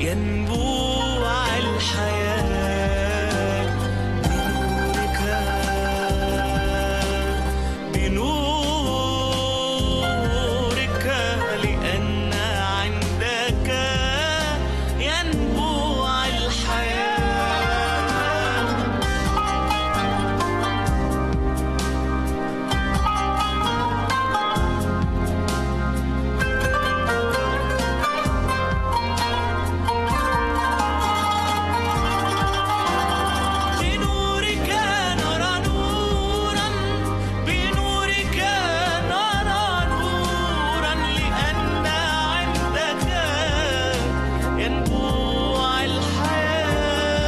ينبوع الحياة بنورك بنورك لأن عندك ينبوع الحياة بنورك نرى نورا بنورك نرى نورا لأن عندك ينبوع الحياة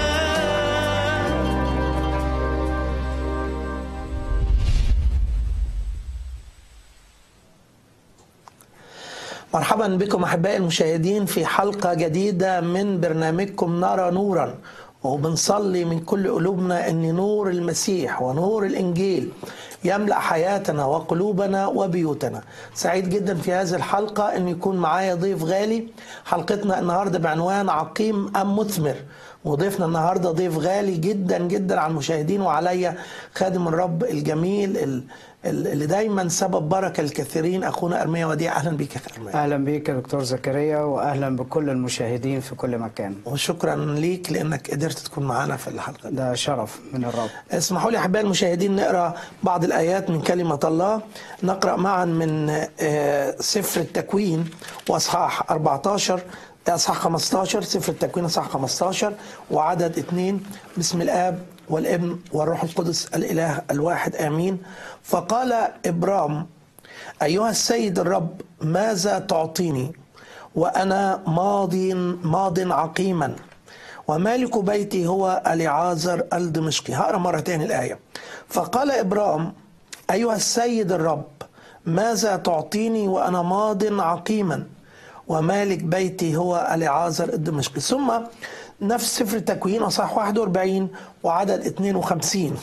مرحبا بكم احبائي المشاهدين في حلقه جديده من برنامجكم نرى نورا وبنصلي من كل قلوبنا ان نور المسيح ونور الانجيل يملا حياتنا وقلوبنا وبيوتنا سعيد جدا في هذه الحلقه ان يكون معايا ضيف غالي حلقتنا النهارده بعنوان عقيم ام مثمر وضيفنا النهارده ضيف غالي جدا جدا على المشاهدين وعليا خادم الرب الجميل ال- ال- اللي دايما سبب بركه للكثيرين اخونا ارميا وديع اهلا بيك يا أخي ارميا اهلا بيك يا دكتور زكريا واهلا بكل المشاهدين في كل مكان وشكرا ليك لانك قدرت تكون معنا في الحلقه دي. ده شرف من الرب اسمحوا لي احبائي المشاهدين نقرا بعض الايات من كلمه الله نقرا معا من آه، سفر التكوين واصحاح 14 اصحاح 15 سفر التكوين اصحاح 15 وعدد اثنين بسم الاب والابن والروح القدس الاله الواحد امين فقال ابرام ايها السيد الرب ماذا تعطيني وانا ماض ماض عقيما ومالك بيتي هو اليعازر الدمشقي هقرا مرة تاني الآية فقال إبرام أيها السيد الرب ماذا تعطيني وأنا ماض عقيما ومالك بيتي هو اليعازر الدمشقي ثم نفس سفر التكوين أصح 41 وعدد 52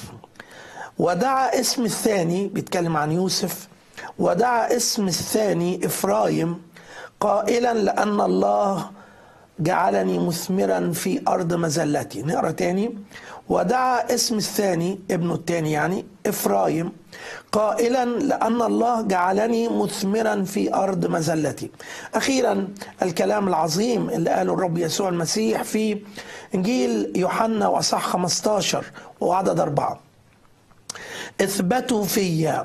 ودعا اسم الثاني بيتكلم عن يوسف ودعا اسم الثاني إفرايم قائلا لأن الله جعلني مثمرا في أرض مزلتي نقرأ تاني ودعا اسم الثاني ابنه الثاني يعني إفرايم قائلا لأن الله جعلني مثمرا في أرض مزلتي أخيرا الكلام العظيم اللي قاله الرب يسوع المسيح في إنجيل يوحنا وأصح 15 وعدد أربعة اثبتوا في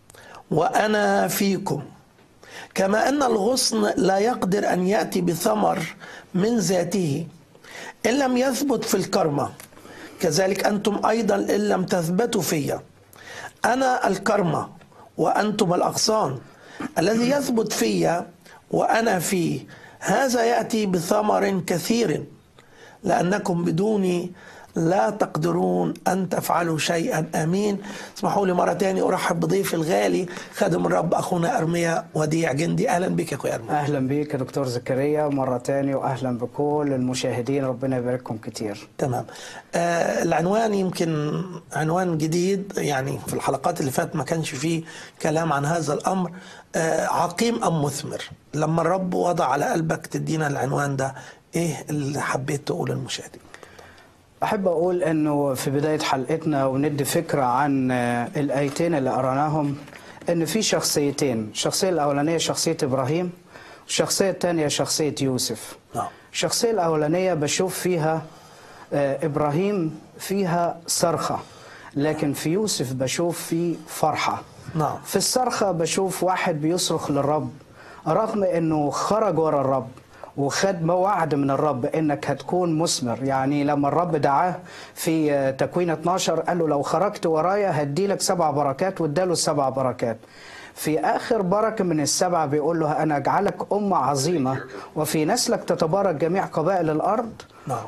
وأنا فيكم كما أن الغصن لا يقدر أن يأتي بثمر من ذاته إن لم يثبت في الكرمة كذلك أنتم أيضا إن لم تثبتوا فيا أنا الكرمة وأنتم الأغصان الذي يثبت فيا وأنا فيه هذا يأتي بثمر كثير لأنكم بدوني لا تقدرون أن تفعلوا شيئا آمين اسمحوا لي مرة تاني أرحب بضيفي الغالي خادم الرب أخونا أرميا وديع جندي أهلا بك يا أخويا أرميا اهلا بيك يا دكتور زكريا مره تاني واهلا بكل المشاهدين ربنا يبارككم كتير تمام آه العنوان يمكن عنوان جديد يعني في الحلقات اللي فاتت ما كانش فيه كلام عن هذا الأمر آه عقيم أم مثمر لما الرب وضع على قلبك تدينا العنوان ده إيه اللي حبيت تقول للمشاهدين احب اقول انه في بدايه حلقتنا وندي فكره عن آه، الايتين اللي قراناهم ان في شخصيتين الشخصيه الاولانيه شخصيه ابراهيم والشخصيه الثانيه شخصيه يوسف نعم الشخصيه الاولانيه بشوف فيها آه، ابراهيم فيها صرخه لكن في يوسف بشوف فيه فرحه نعم في الصرخة بشوف واحد بيصرخ للرب رغم انه خرج ورا الرب وخد وعد من الرب انك هتكون مثمر يعني لما الرب دعاه في آه، تكوين 12 قال له لو خرجت ورايا هدي لك سبع بركات واداله السبع بركات في اخر بركه من السبعه بيقول له انا اجعلك امه عظيمه وفي نسلك تتبارك جميع قبائل الارض نعم.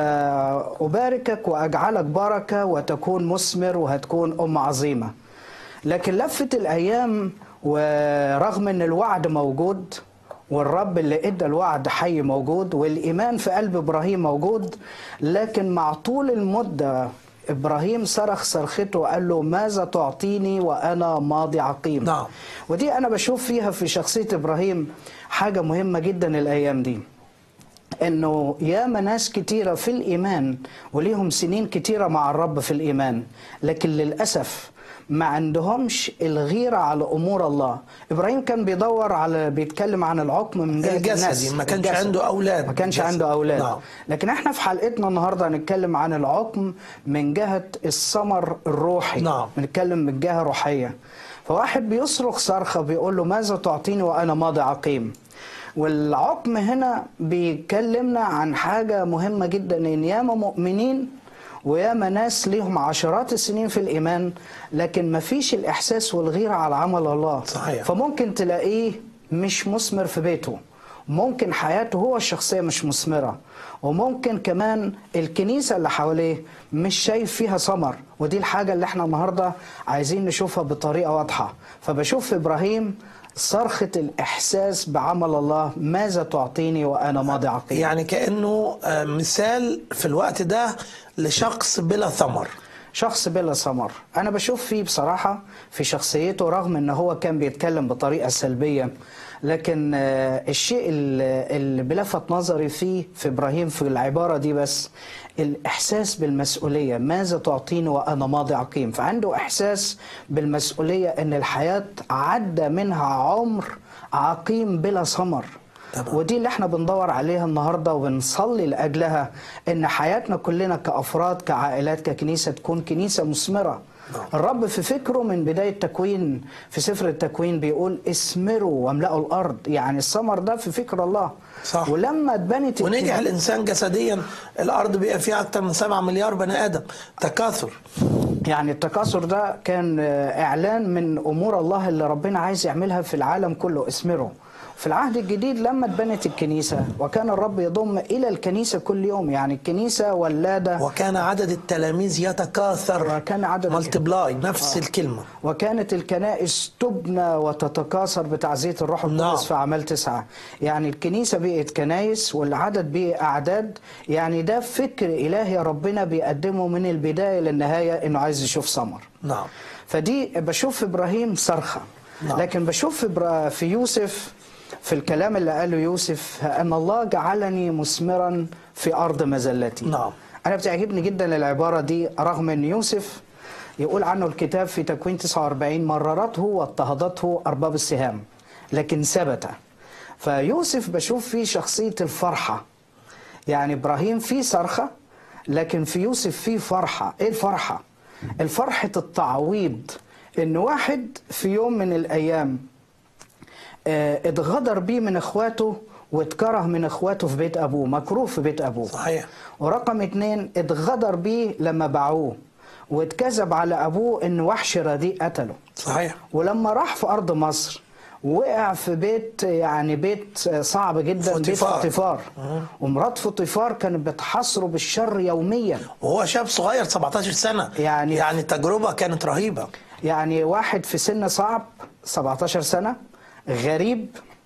فأباركك وأجعلك بركة وتكون مثمر وهتكون أم عظيمة لكن لفت الأيام ورغم أن الوعد موجود والرب اللي ادى الوعد حي موجود والايمان في قلب ابراهيم موجود لكن مع طول المده ابراهيم صرخ صرخته وقال له ماذا تعطيني وانا ماضي عقيم نعم. ودي انا بشوف فيها في شخصيه ابراهيم حاجه مهمه جدا الايام دي انه ياما ناس كتيره في الايمان وليهم سنين كتيره مع الرب في الايمان لكن للاسف ما عندهمش الغيره على امور الله ابراهيم كان بيدور على بيتكلم عن العقم من جهه الجسدي، الناس ما كانش الجسد. عنده أولاد. ما كانش الجسد. عنده اولاد نعم. لكن احنا في حلقتنا النهارده هنتكلم عن العقم من جهه الثمر الروحي نعم. بنتكلم من جهه روحيه فواحد بيصرخ صرخه بيقول له ماذا تعطيني وانا ماضي عقيم والعقم هنا بيكلمنا عن حاجه مهمه جدا ان ياما مؤمنين وياما ناس ليهم عشرات السنين في الايمان لكن ما فيش الاحساس والغيره على عمل الله صحيح. فممكن تلاقيه مش مثمر في بيته ممكن حياته هو الشخصية مش مثمرة وممكن كمان الكنيسة اللي حواليه مش شايف فيها ثمر ودي الحاجة اللي احنا النهاردة عايزين نشوفها بطريقة واضحة فبشوف في إبراهيم صرخة الإحساس بعمل الله ماذا تعطيني وأنا ماضي عقيم يعني كأنه آه، مثال في الوقت ده لشخص بلا ثمر شخص بلا ثمر انا بشوف فيه بصراحه في شخصيته رغم ان هو كان بيتكلم بطريقه سلبيه لكن آه، الشيء اللي اللي بلفت نظري فيه في ابراهيم في العباره دي بس الاحساس بالمسؤوليه ماذا تعطيني وانا ماضي عقيم فعنده احساس بالمسؤوليه ان الحياه عدى منها عمر عقيم بلا ثمر طبعا. ودي اللي احنا بندور عليها النهارده وبنصلي لاجلها ان حياتنا كلنا كافراد كعائلات ككنيسه تكون كنيسه مثمره. نعم. الرب في فكره من بدايه تكوين في سفر التكوين بيقول اسمروا واملأوا الارض يعني الثمر ده في فكر الله. صح. ولما اتبنت ونجح الكنيسة- الإنسان جسديا الأرض بقى فيها أكثر من 7 مليار بني آدم تكاثر يعني التكاثر ده كان آه، اعلان من امور الله اللي ربنا عايز يعملها في العالم كله اسمره في العهد الجديد لما اتبنت الكنيسه وكان الرب يضم الى الكنيسه كل يوم يعني الكنيسه ولاده وكان عدد التلاميذ يتكاثر وكان عدد مالتبلاي نفس الكلمة وكانت الكنائس تبنى وتتكاثر بتعزية الروح نعم. القدس في أعمال تسعة يعني الكنيسة بقت كنايس والعدد بقى أعداد يعني ده فكر إلهي ربنا بيقدمه من البداية للنهاية إنه عايز يشوف ثمر نعم فدي بشوف في إبراهيم صرخة نعم. لكن بشوف في, إبرا- في يوسف في الكلام اللي قاله يوسف أن الله جعلني مثمرا في أرض مزلتي نعم. أنا بتعجبني جدا العبارة دي رغم أن يوسف يقول عنه الكتاب في تكوين 49 مررته واضطهدته أرباب السهام لكن ثبت فيوسف بشوف فيه شخصية الفرحة يعني إبراهيم فيه صرخة لكن في يوسف فيه فرحة إيه الفرحة؟ الفرحة التعويض إن واحد في يوم من الأيام آه، اتغدر بيه من اخواته واتكره من اخواته في بيت ابوه مكروه في بيت ابوه صحيح ورقم اتنين اتغدر بيه لما باعوه واتكذب على ابوه ان وحش رديء قتله صحيح ولما راح في ارض مصر وقع في بيت يعني بيت صعب جدا بيت فوتيفار. فوتيفار ومرات فوتيفار كانت بتحصره بالشر يوميا وهو شاب صغير 17 سنة يعني- يعني التجربة كانت رهيبة يعني واحد في سن صعب 17 سنة غريب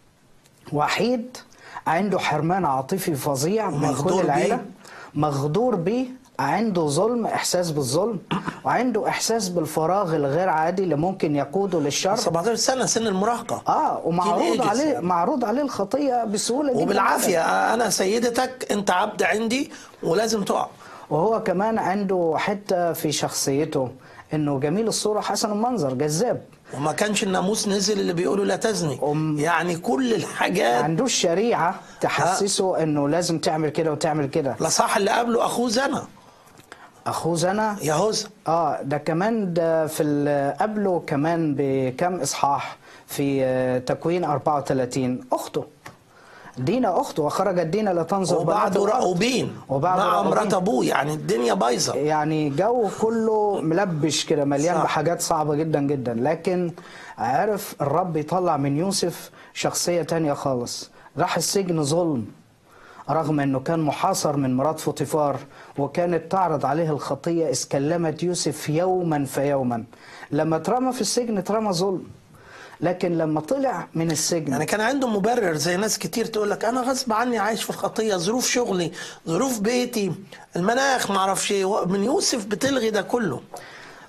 وحيد عنده حرمان عاطفي فظيع من ومغدور كل العيلة بيه. مغدور بيه عنده ظلم احساس بالظلم وعنده احساس بالفراغ الغير عادي اللي ممكن يقوده للشر 17 سنة سن المراهقة اه ومعروض Teenagers عليه يعني. معروض عليه الخطيه بسهوله جدا وبالعافية أنا سيدتك أنت عبد عندي ولازم تقع وهو كمان عنده حته في شخصيته انه جميل الصوره حسن المنظر جذاب وما كانش الناموس نزل اللي بيقولوا لا تزني أم- يعني كل ما الحاجات عندوش شريعه تحسسه انه لازم تعمل كده وتعمل كده لا صح اللي قبله أخوه زنا اخوه زنا يهوذا اه ده كمان ده في ال- قبله كمان بكم اصحاح في آه، تكوين 34 اخته دينا اخته وخرجت دينا لتنظر وبعده بنات الأرض. رأوبين وبعده مع رأوبين. مرات أبوه يعني الدنيا بايظة يعني جو كله ملبش كده مليان صح. بحاجات صعبة جدا جدا لكن عرف الرب يطلع من يوسف شخصية تانية خالص راح السجن ظلم رغم انه كان محاصر من مرات فوتيفار وكانت تعرض عليه الخطية اذ كلمت يوسف يوما فيوما لما اترمى في السجن اترمى ظلم لكن لما طلع من السجن يعني كان عنده مبرر زي ناس كتير تقول لك انا غصب عني عايش في الخطيه ظروف شغلي ظروف بيتي المناخ ما اعرفش ايه من يوسف بتلغي ده كله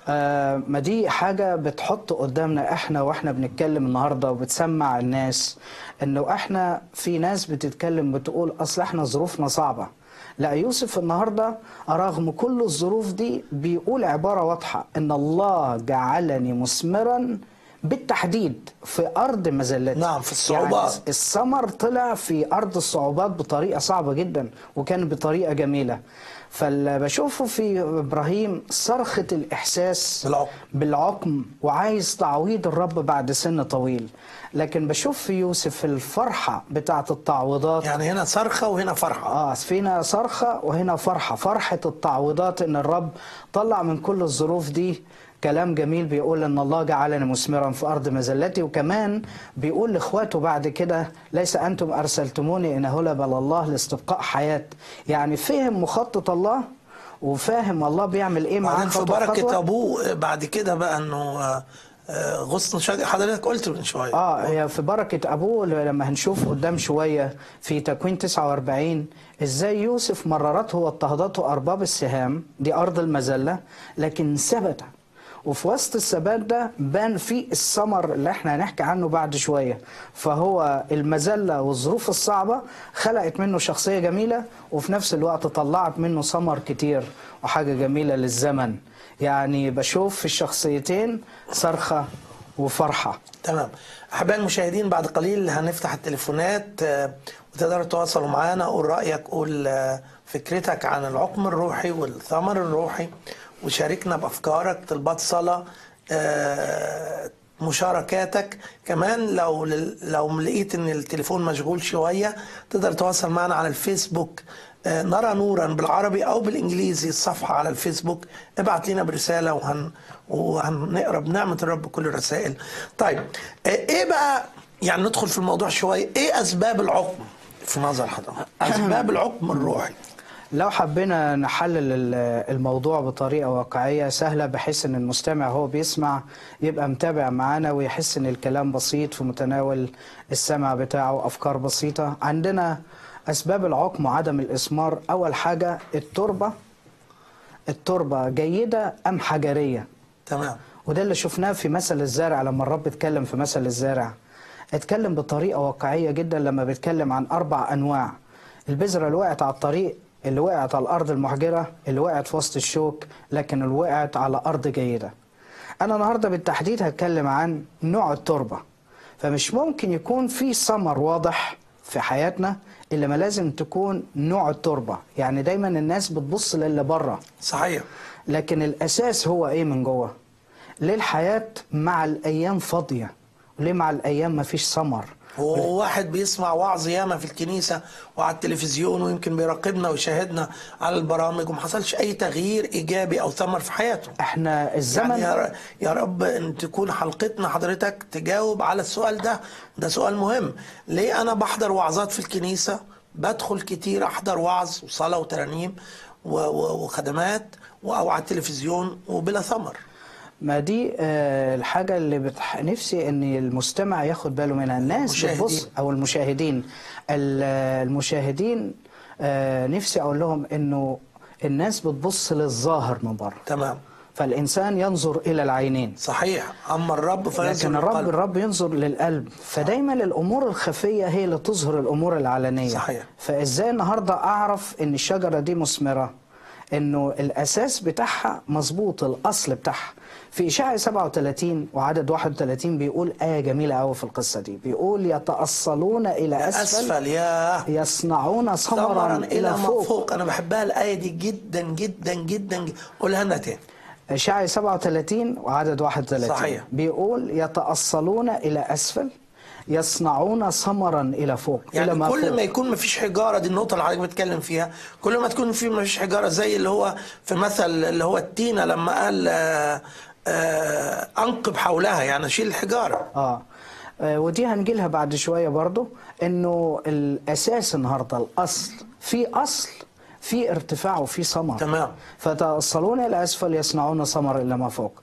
آه، ما دي حاجة بتحط قدامنا احنا واحنا بنتكلم النهاردة وبتسمع الناس انه احنا في ناس بتتكلم بتقول اصل احنا ظروفنا صعبة لا يوسف النهاردة رغم كل الظروف دي بيقول عبارة واضحة ان الله جعلني مثمرا بالتحديد في ارض مزلتي نعم، في الصعوبات. يعني الثمر طلع في ارض الصعوبات بطريقه صعبه جدا وكان بطريقه جميله فاللي بشوفه في ابراهيم صرخه الاحساس بالعقم. بالعقم وعايز تعويض الرب بعد سن طويل لكن بشوف في يوسف الفرحه بتاعه التعويضات يعني هنا صرخه وهنا فرحه اه فينا صرخة وهنا فرحة فرحة التعويضات ان الرب طلع من كل الظروف دي كلام جميل بيقول ان الله جعلني مثمرا في ارض مزلتي وكمان بيقول لاخواته بعد كده ليس انتم ارسلتموني انه لا بل الله لاستبقاء حياه يعني فهم مخطط الله وفاهم الله بيعمل ايه معاه بعدين في خطوة بركه خطوة. ابوه بعد كده بقى انه آه، آه، غصن شجر حضرتك قلت من شويه اه هي في بركة أبوه لما هنشوف قدام شوية في تكوين 49 ازاي يوسف مررته واضطهدته أرباب السهام دي أرض المذلة لكن ثبت وفي وسط الثبات ده بان فيه الثمر اللي احنا هنحكي عنه بعد شوية فهو المذلة والظروف الصعبة خلقت منه شخصية جميلة وفي نفس الوقت طلعت منه ثمر كتير وحاجة جميلة للزمن يعني بشوف في الشخصيتين صرخة وفرحة تمام احبائي المشاهدين بعد قليل هنفتح التليفونات آه، وتقدروا تتواصلوا معانا قول رايك قول آه، فكرتك عن العقم الروحي والثمر الروحي وشاركنا بافكارك طلبات صلاه آه، مشاركاتك كمان لو لو لقيت ان التليفون مشغول شويه تقدر تتواصل معنا على الفيسبوك آه، نرى نورا بالعربي او بالانجليزي الصفحه على الفيسبوك ابعت لنا برساله وهن وهنقرا بنعمه الرب كل الرسائل. طيب آه، ايه بقى يعني ندخل في الموضوع شويه ايه اسباب العقم في نظر حضرتك؟ اسباب العقم الروحي لو حبينا نحلل ال- الموضوع بطريقة واقعية سهلة بحيث ان المستمع هو بيسمع يبقى متابع معانا ويحس ان الكلام بسيط في متناول السمع بتاعه افكار بسيطة عندنا اسباب العقم وعدم الاسمار اول حاجة التربة التربة جيدة ام حجرية تمام وده اللي شفناه في مثل الزارع لما الرب اتكلم في مثل الزارع اتكلم بطريقة واقعية جدا لما بيتكلم عن أربع أنواع البذرة اللي وقعت على الطريق اللي وقعت على الأرض المحجرة اللي وقعت في وسط الشوك لكن اللي وقعت على أرض جيدة أنا النهاردة بالتحديد هتكلم عن نوع التربة فمش ممكن يكون في ثمر واضح في حياتنا إلا ما لازم تكون نوع التربة يعني دايما الناس بتبص للي بره صحيح لكن الاساس هو ايه من جوه ليه الحياه مع الايام فاضيه وليه مع الايام ما فيش ثمر وواحد بيسمع وعظ ياما في الكنيسة وعلى التلفزيون ويمكن بيراقبنا ويشاهدنا على البرامج وما حصلش أي تغيير إيجابي أو ثمر في حياته احنا الزمن يعني يا ر- يا رب ان تكون حلقتنا حضرتك تجاوب على السؤال ده ده سؤال مهم ليه انا بحضر وعظات في الكنيسه بدخل كتير احضر وعظ وصلاه وترانيم و- و- وخدمات و- او على التلفزيون وبلا ثمر ما دي آه، الحاجه اللي بتح... نفسي ان المستمع ياخد باله منها الناس المشاهدين. بتبص او المشاهدين ال- المشاهدين آه، نفسي اقول لهم انه الناس بتبص للظاهر من بره تمام فالانسان ينظر الى العينين صحيح اما الرب فينظر لكن الرب للقلب. الرب ينظر للقلب فدايما الامور الخفيه هي اللي تظهر الامور العلنيه صحيح. فازاي النهارده اعرف ان الشجره دي مثمره انه الاساس بتاعها مظبوط الاصل بتاعها في اشاعه 37 وعدد 31 بيقول ايه جميله قوي في القصه دي بيقول يتاصلون الى اسفل, اسفل يا يصنعون ثمرا ثمرا الى الى ما فوق فوق انا بحبها الايه دي جدا جدا جدا جدا. قولها لنا تاني إشاعة 37 وعدد 31 صحيح. بيقول يتأصلون إلى أسفل يصنعون ثمرا إلى فوق إلى يعني ما كل فوق ما يكون ما فيش حجاره دي النقطه اللي حضرتك بتتكلم فيها كل ما تكون في ما فيش حجاره زي اللي هو في مثل اللي هو التينه لما قال آه، آه، انقب حولها يعني شيل الحجاره آه. آه ودي هنجيلها بعد شوية برضو إنه الأساس النهاردة الأصل في أصل في ارتفاع وفي ثمر تمام. فتوصلون إلى أسفل يصنعون ثمر إلى ما فوق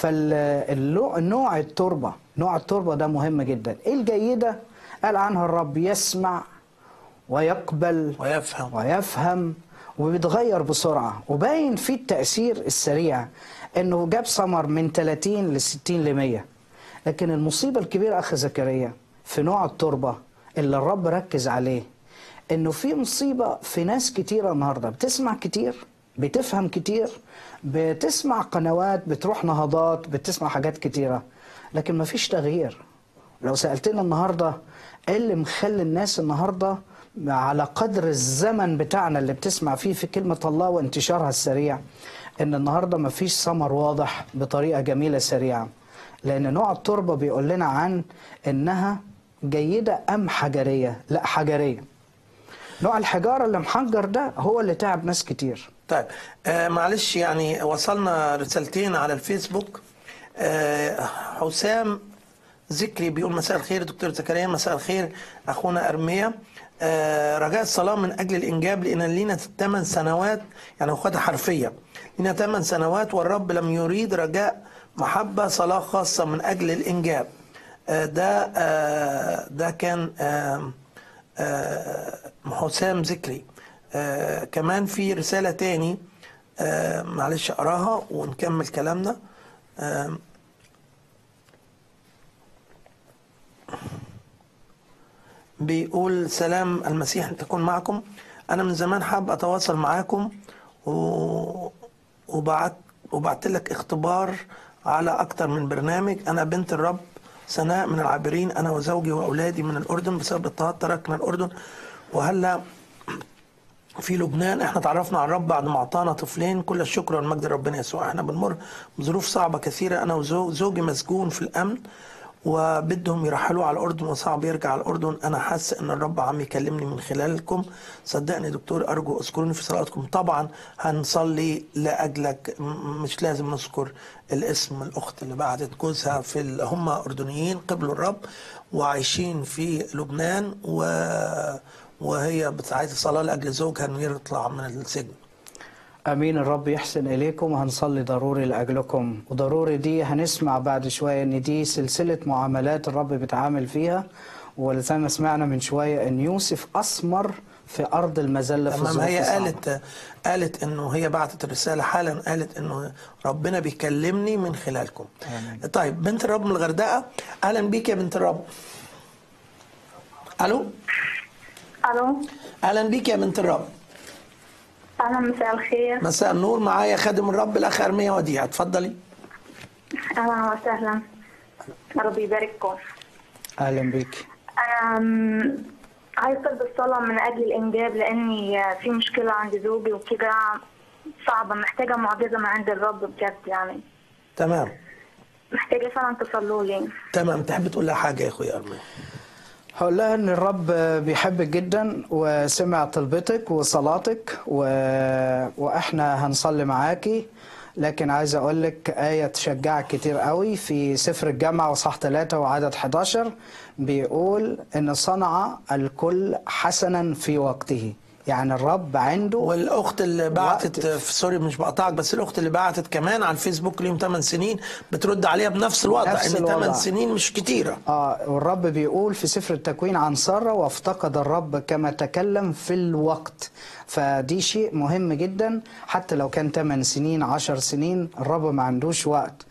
فالنوع التربة نوع التربة ده مهم جدا إيه الجيدة قال عنها الرب يسمع ويقبل ويفهم ويفهم وبيتغير بسرعة وباين فيه التأثير السريع انه جاب ثمر من 30 ل 60 ل 100 لكن المصيبة الكبيرة أخ زكريا في نوع التربة اللي الرب ركز عليه انه في مصيبة في ناس كتيرة النهاردة بتسمع كتير بتفهم كتير بتسمع قنوات بتروح نهضات بتسمع حاجات كتيرة لكن مفيش تغيير لو سألتنا النهاردة ايه اللي مخلي الناس النهاردة على قدر الزمن بتاعنا اللي بتسمع فيه في كلمة الله وانتشارها السريع ان النهاردة مفيش ثمر واضح بطريقة جميلة سريعة لان نوع التربة بيقول لنا عن انها جيدة ام حجرية لا حجرية نوع الحجارة اللي محجر ده هو اللي تعب ناس كتير طيب آه معلش يعني وصلنا رسالتين على الفيسبوك آه حسام ذكري بيقول مساء الخير دكتور زكريا مساء الخير اخونا ارميا آه رجاء الصلاه من اجل الانجاب لان لينا ثمان سنوات يعني اخواتها حرفيه لينا ثمان سنوات والرب لم يريد رجاء محبه صلاه خاصه من اجل الانجاب آه ده آه ده كان آه آه حسام ذكري آه كمان في رسالة تاني آه معلش أقراها ونكمل كلامنا آه بيقول سلام المسيح أن تكون معكم أنا من زمان حاب أتواصل معاكم و... وبعت وبعت لك اختبار على أكتر من برنامج أنا بنت الرب سناء من العابرين أنا وزوجي وأولادي من الأردن بسبب اضطهاد تركنا الأردن وهلا في لبنان احنا تعرفنا على الرب بعد ما اعطانا طفلين كل الشكر والمجد لربنا يسوع احنا بنمر بظروف صعبه كثيره انا وزوجي مسجون في الامن وبدهم يرحلوا على الاردن وصعب يرجع على الاردن انا حاسس ان الرب عم يكلمني من خلالكم صدقني دكتور ارجو اذكروني في صلاتكم طبعا هنصلي لاجلك م- مش لازم نذكر الاسم الاخت اللي بعتت جوزها في ال- هم اردنيين قبلوا الرب وعايشين في لبنان و وهي بت- عايزه صلاه لاجل زوجها انه يطلع من السجن امين الرب يحسن اليكم وهنصلي ضروري لاجلكم وضروري دي هنسمع بعد شويه ان دي سلسله معاملات الرب بيتعامل فيها وزي ما سمعنا من شويه ان يوسف اسمر في ارض المذله في تمام الظروف هي الصعبة. قالت قالت انه هي بعتت الرساله حالا قالت انه ربنا بيكلمني من خلالكم آمين. طيب بنت الرب من الغردقه اهلا بيك يا بنت الرب الو الو اهلا بيك يا بنت الرب اهلا مساء الخير مساء النور معايا خادم الرب الاخ ارميا وديع اتفضلي اهلا وسهلا ربي يبارككم اهلا بيك أم، عايز طلب الصلاة من أجل الإنجاب لأني في مشكلة عند زوجي وكده صعبة محتاجة معجزة من عند الرب بجد يعني تمام محتاجة فعلا تصلوا لي تمام تحب تقول لها حاجه يا اخويا ارميا هقول لها ان الرب بيحبك جدا وسمع طلبتك وصلاتك و... واحنا هنصلي معاكي لكن عايز اقول لك آية تشجعك كتير قوي في سفر الجامعة وصح 3 وعدد 11 بيقول ان صنع الكل حسنا في وقته يعني الرب عنده والاخت اللي بعتت وقت. في سوري مش بقطعك بس الاخت اللي بعتت كمان على الفيسبوك ليهم 8 سنين بترد عليها بنفس الوضع نفس ان 8 الوضع. سنين مش كتيره اه والرب بيقول في سفر التكوين عن سارة وافتقد الرب كما تكلم في الوقت فدي شيء مهم جدا حتى لو كان 8 سنين 10 سنين الرب ما عندوش وقت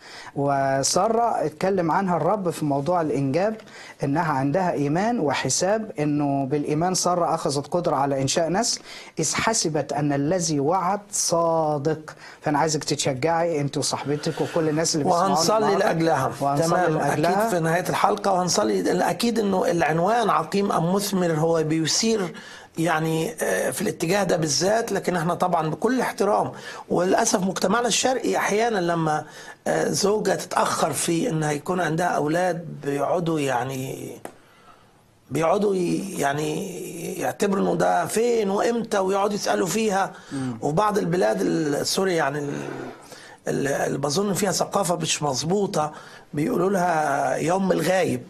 وسارة اتكلم عنها الرب في موضوع الإنجاب إنها عندها إيمان وحساب إنه بالإيمان سارة أخذت قدرة على إنشاء نسل إذ حسبت أن الذي وعد صادق فأنا عايزك تتشجعي أنت وصاحبتك وكل الناس اللي بيسمعونا وهنصلي النهاردة. لاجلها وهنصلي تمام لأجلها اكيد في نهايه الحلقه وهنصلي لأن اكيد انه العنوان عقيم ام مثمر هو بيثير يعني آه، في الاتجاه ده بالذات لكن احنا طبعا بكل احترام وللاسف مجتمعنا الشرقي احيانا لما آه، زوجه تتاخر في انها يكون عندها اولاد بيقعدوا يعني بيقعدوا ي- يعني يعتبروا انه ده فين وامتى ويقعدوا يسالوا فيها وبعض البلاد ال- سوري يعني ال- ال- اللي بظن فيها ثقافه مش مظبوطه بيقولوا لها يوم الغايب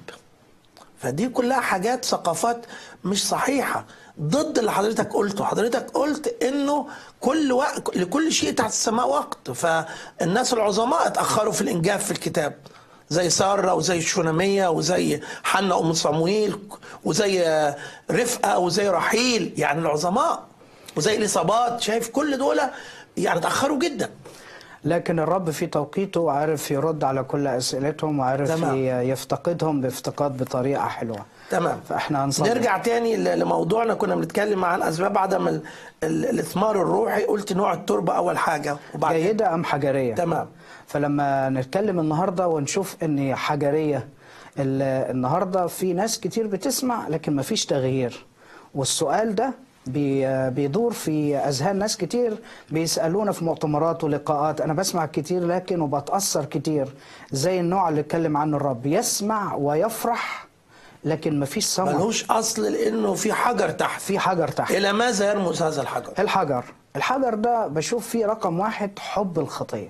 فدي كلها حاجات ثقافات مش صحيحه ضد اللي حضرتك قلته حضرتك قلت انه كل وقت لكل شيء تحت السماء وقت فالناس العظماء اتاخروا في الانجاب في الكتاب زي ساره وزي الشوناميه وزي حنا ام صمويل وزي رفقه وزي رحيل يعني العظماء وزي الاصابات شايف كل دول يعني اتاخروا جدا لكن الرب في توقيته عارف يرد على كل اسئلتهم وعارف تمام. ي- يفتقدهم بافتقاد بطريقه حلوه تمام فاحنا هنصلي نرجع تاني ل- لموضوعنا كنا بنتكلم عن اسباب عدم ال- ال- الاثمار الروحي قلت نوع التربه اول حاجه وبعد جيده ام حجريه تمام فلما نتكلم النهارده ونشوف ان حجريه ال- النهارده في ناس كتير بتسمع لكن ما فيش تغيير والسؤال ده بي- بيدور في اذهان ناس كتير بيسالونا في مؤتمرات ولقاءات انا بسمع كتير لكن وبتاثر كتير زي النوع اللي اتكلم عنه الرب يسمع ويفرح لكن ما فيش ثمر ملهوش اصل لانه في حجر تحت في حجر تحت الى ماذا يرمز هذا الحجر الحجر الحجر ده بشوف فيه رقم واحد حب الخطية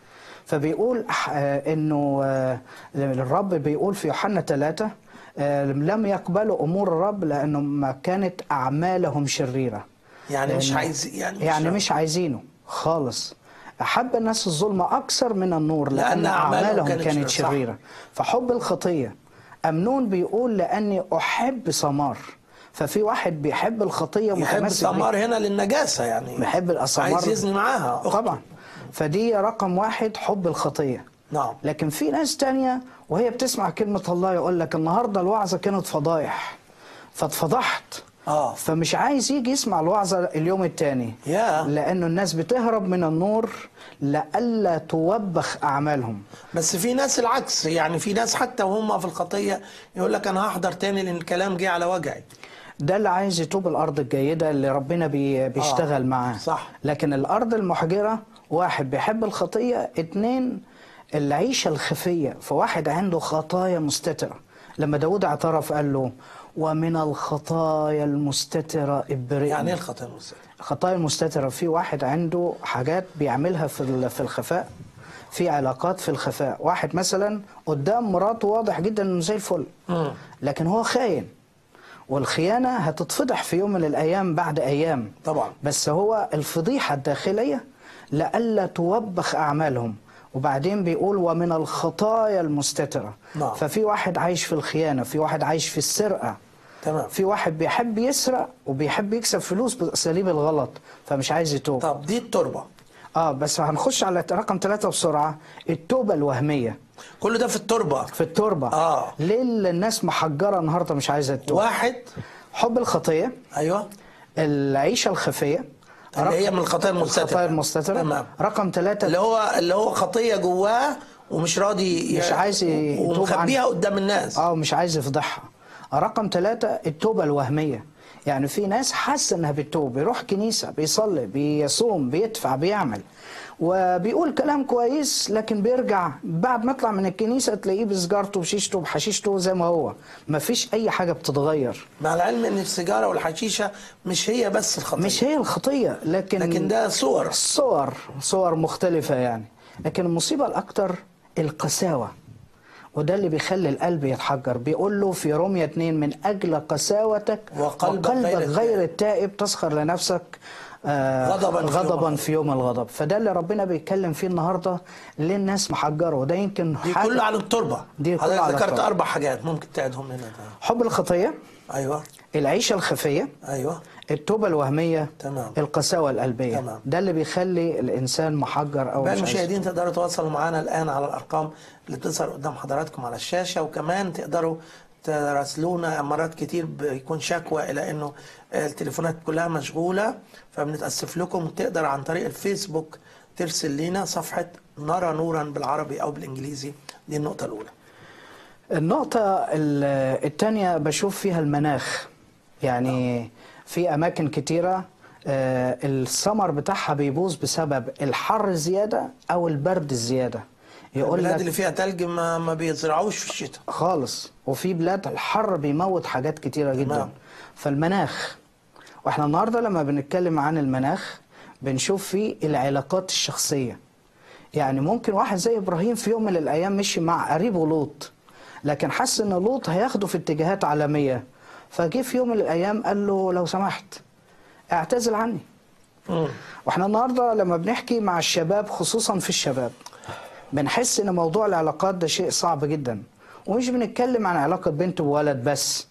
فبيقول أح- آه، انه آه، الرب بيقول في يوحنا ثلاثة آه، لم يقبلوا امور الرب لانه ما كانت اعمالهم شريره يعني مش لأنه- عايز يعني مش يعني مش عايزينه خالص أحب الناس الظلم أكثر من النور لأن لأن, أعمالهم أعمالهم كانت كانت, شر- صح. شريرة فحب الخطية أمنون بيقول لأني أحب ثمار ففي واحد بيحب الخطية يحب متمسك بيها. الثمار هنا للنجاسه يعني بيحب الأسمار عايز يزني معاها أخته. طبعا فدي رقم واحد حب الخطية نعم لكن في ناس تانية وهي بتسمع كلمة الله يقول لك النهاردة الوعظة كانت فضايح فاتفضحت اه فمش عايز يجي يسمع الوعظة اليوم التاني يا. لأنه الناس بتهرب من النور لئلا توبخ أعمالهم بس في ناس العكس يعني في ناس حتى وهم في الخطيه يقول لك انا هحضر تاني لان الكلام جه على وجعي ده اللي عايز يتوب الأرض الجيدة اللي ربنا بي بيشتغل آه، معاه صح. لكن الأرض المحجرة واحد بيحب الخطية اتنين العيشة الخفية فواحد عنده خطايا مستترة لما داود اعترف قال له ومن الخطايا المستترة ابرئني يعني ايه الخطيه المستترة؟ الخطايا المستترة في واحد عنده حاجات بيعملها في ال- في الخفاء في علاقات في الخفاء واحد مثلا قدام مراته واضح جدا انه زي الفل مم. لكن هو خاين والخيانة هتتفضح في يوم من الأيام بعد أيام طبعا بس هو الفضيحة الداخلية لئلا توبخ أعمالهم وبعدين بيقول ومن الخطايا المستترة نعم. ففي واحد عايش في الخيانة في واحد عايش في السرقة تمام في واحد بيحب يسرق وبيحب يكسب فلوس بأساليب الغلط فمش عايز يتوب طب دي التربه اه بس هنخش على رقم ثلاثة بسرعة التوبة الوهمية كل ده في التربه في التربة آه. ليه الناس محجرة النهاردة مش عايزة تتوب واحد حب الخطية ايوه العيشة الخفية اللي هي من الخطايا المستترة. الخطايا المستترة تمام. رقم ثلاثة اللي هو اللي هو خطيه جواه ومش راضي ي- مش عايز يتوب ومخبيها قدام الناس اه مش عايز يفضحها رقم ثلاثة التوبة الوهمية يعني في ناس حاسة انها بتتوب بيروح كنيسة بيصلي بيصوم بيدفع بيعمل وبيقول كلام كويس لكن بيرجع بعد ما يطلع من الكنيسة تلاقيه بسجارته بشيشته بحشيشته زي ما هو ما فيش أي حاجة بتتغير مع العلم ان السيجاره والحشيشه مش هي بس الخطيه مش هي الخطية لكن لكن ده صور صور صور مختلفة يعني لكن المصيبة الأكتر القساوة وده اللي بيخلي القلب يتحجر بيقول له في رومية 2 من أجل قساوتك وقلبك وقلبك غير غير التائب تسخر لنفسك آه غضباً في يوم غضبا الغضب. في يوم الغضب فده اللي ربنا بيتكلم فيه النهارده ليه الناس محجره وده يمكن دي حاجة- كله على التربه دي كله حضرتك على ذكرت التربة. اربع حاجات ممكن تعيدهم لنا ده. حب الخطيه ايوه العيشه الخفيه ايوه التوبه الوهميه تمام. القساوه القلبيه تمام. ده اللي بيخلي الانسان محجر او بقى مش عايز المشاهدين تقدروا تتواصلوا معنا الان على الارقام اللي بتظهر قدام حضراتكم على الشاشه وكمان تقدروا تراسلونا مرات كتير بيكون شكوى الى انه التليفونات كلها مشغوله فبنتاسف لكم تقدر عن طريق الفيسبوك ترسل لنا صفحه نرى نورا بالعربي او بالانجليزي دي النقطه الاولى النقطة ال- التانية بشوف فيها المناخ يعني في أماكن كتيرة آه، الثمر بتاعها بيبوظ بسبب الحر الزيادة أو البرد الزيادة يقول البلاد لك اللي فيها تلج ما, ما بيزرعوش في الشتاء خالص وفي بلاد الحر بيموت حاجات كتيرة جدا تمام. فالمناخ واحنا النهاردة لما بنتكلم عن المناخ بنشوف فيه العلاقات الشخصية يعني ممكن واحد زي إبراهيم في يوم من الأيام مشي مع قريبه لوط لكن حس إن لوط هياخده في اتجاهات عالمية فجه في يوم من الأيام قال له لو سمحت اعتزل عني مم. واحنا النهارده لما بنحكي مع الشباب خصوصا في الشباب بنحس ان موضوع العلاقات ده شيء صعب جدا ومش بنتكلم عن علاقه بنت وولد بس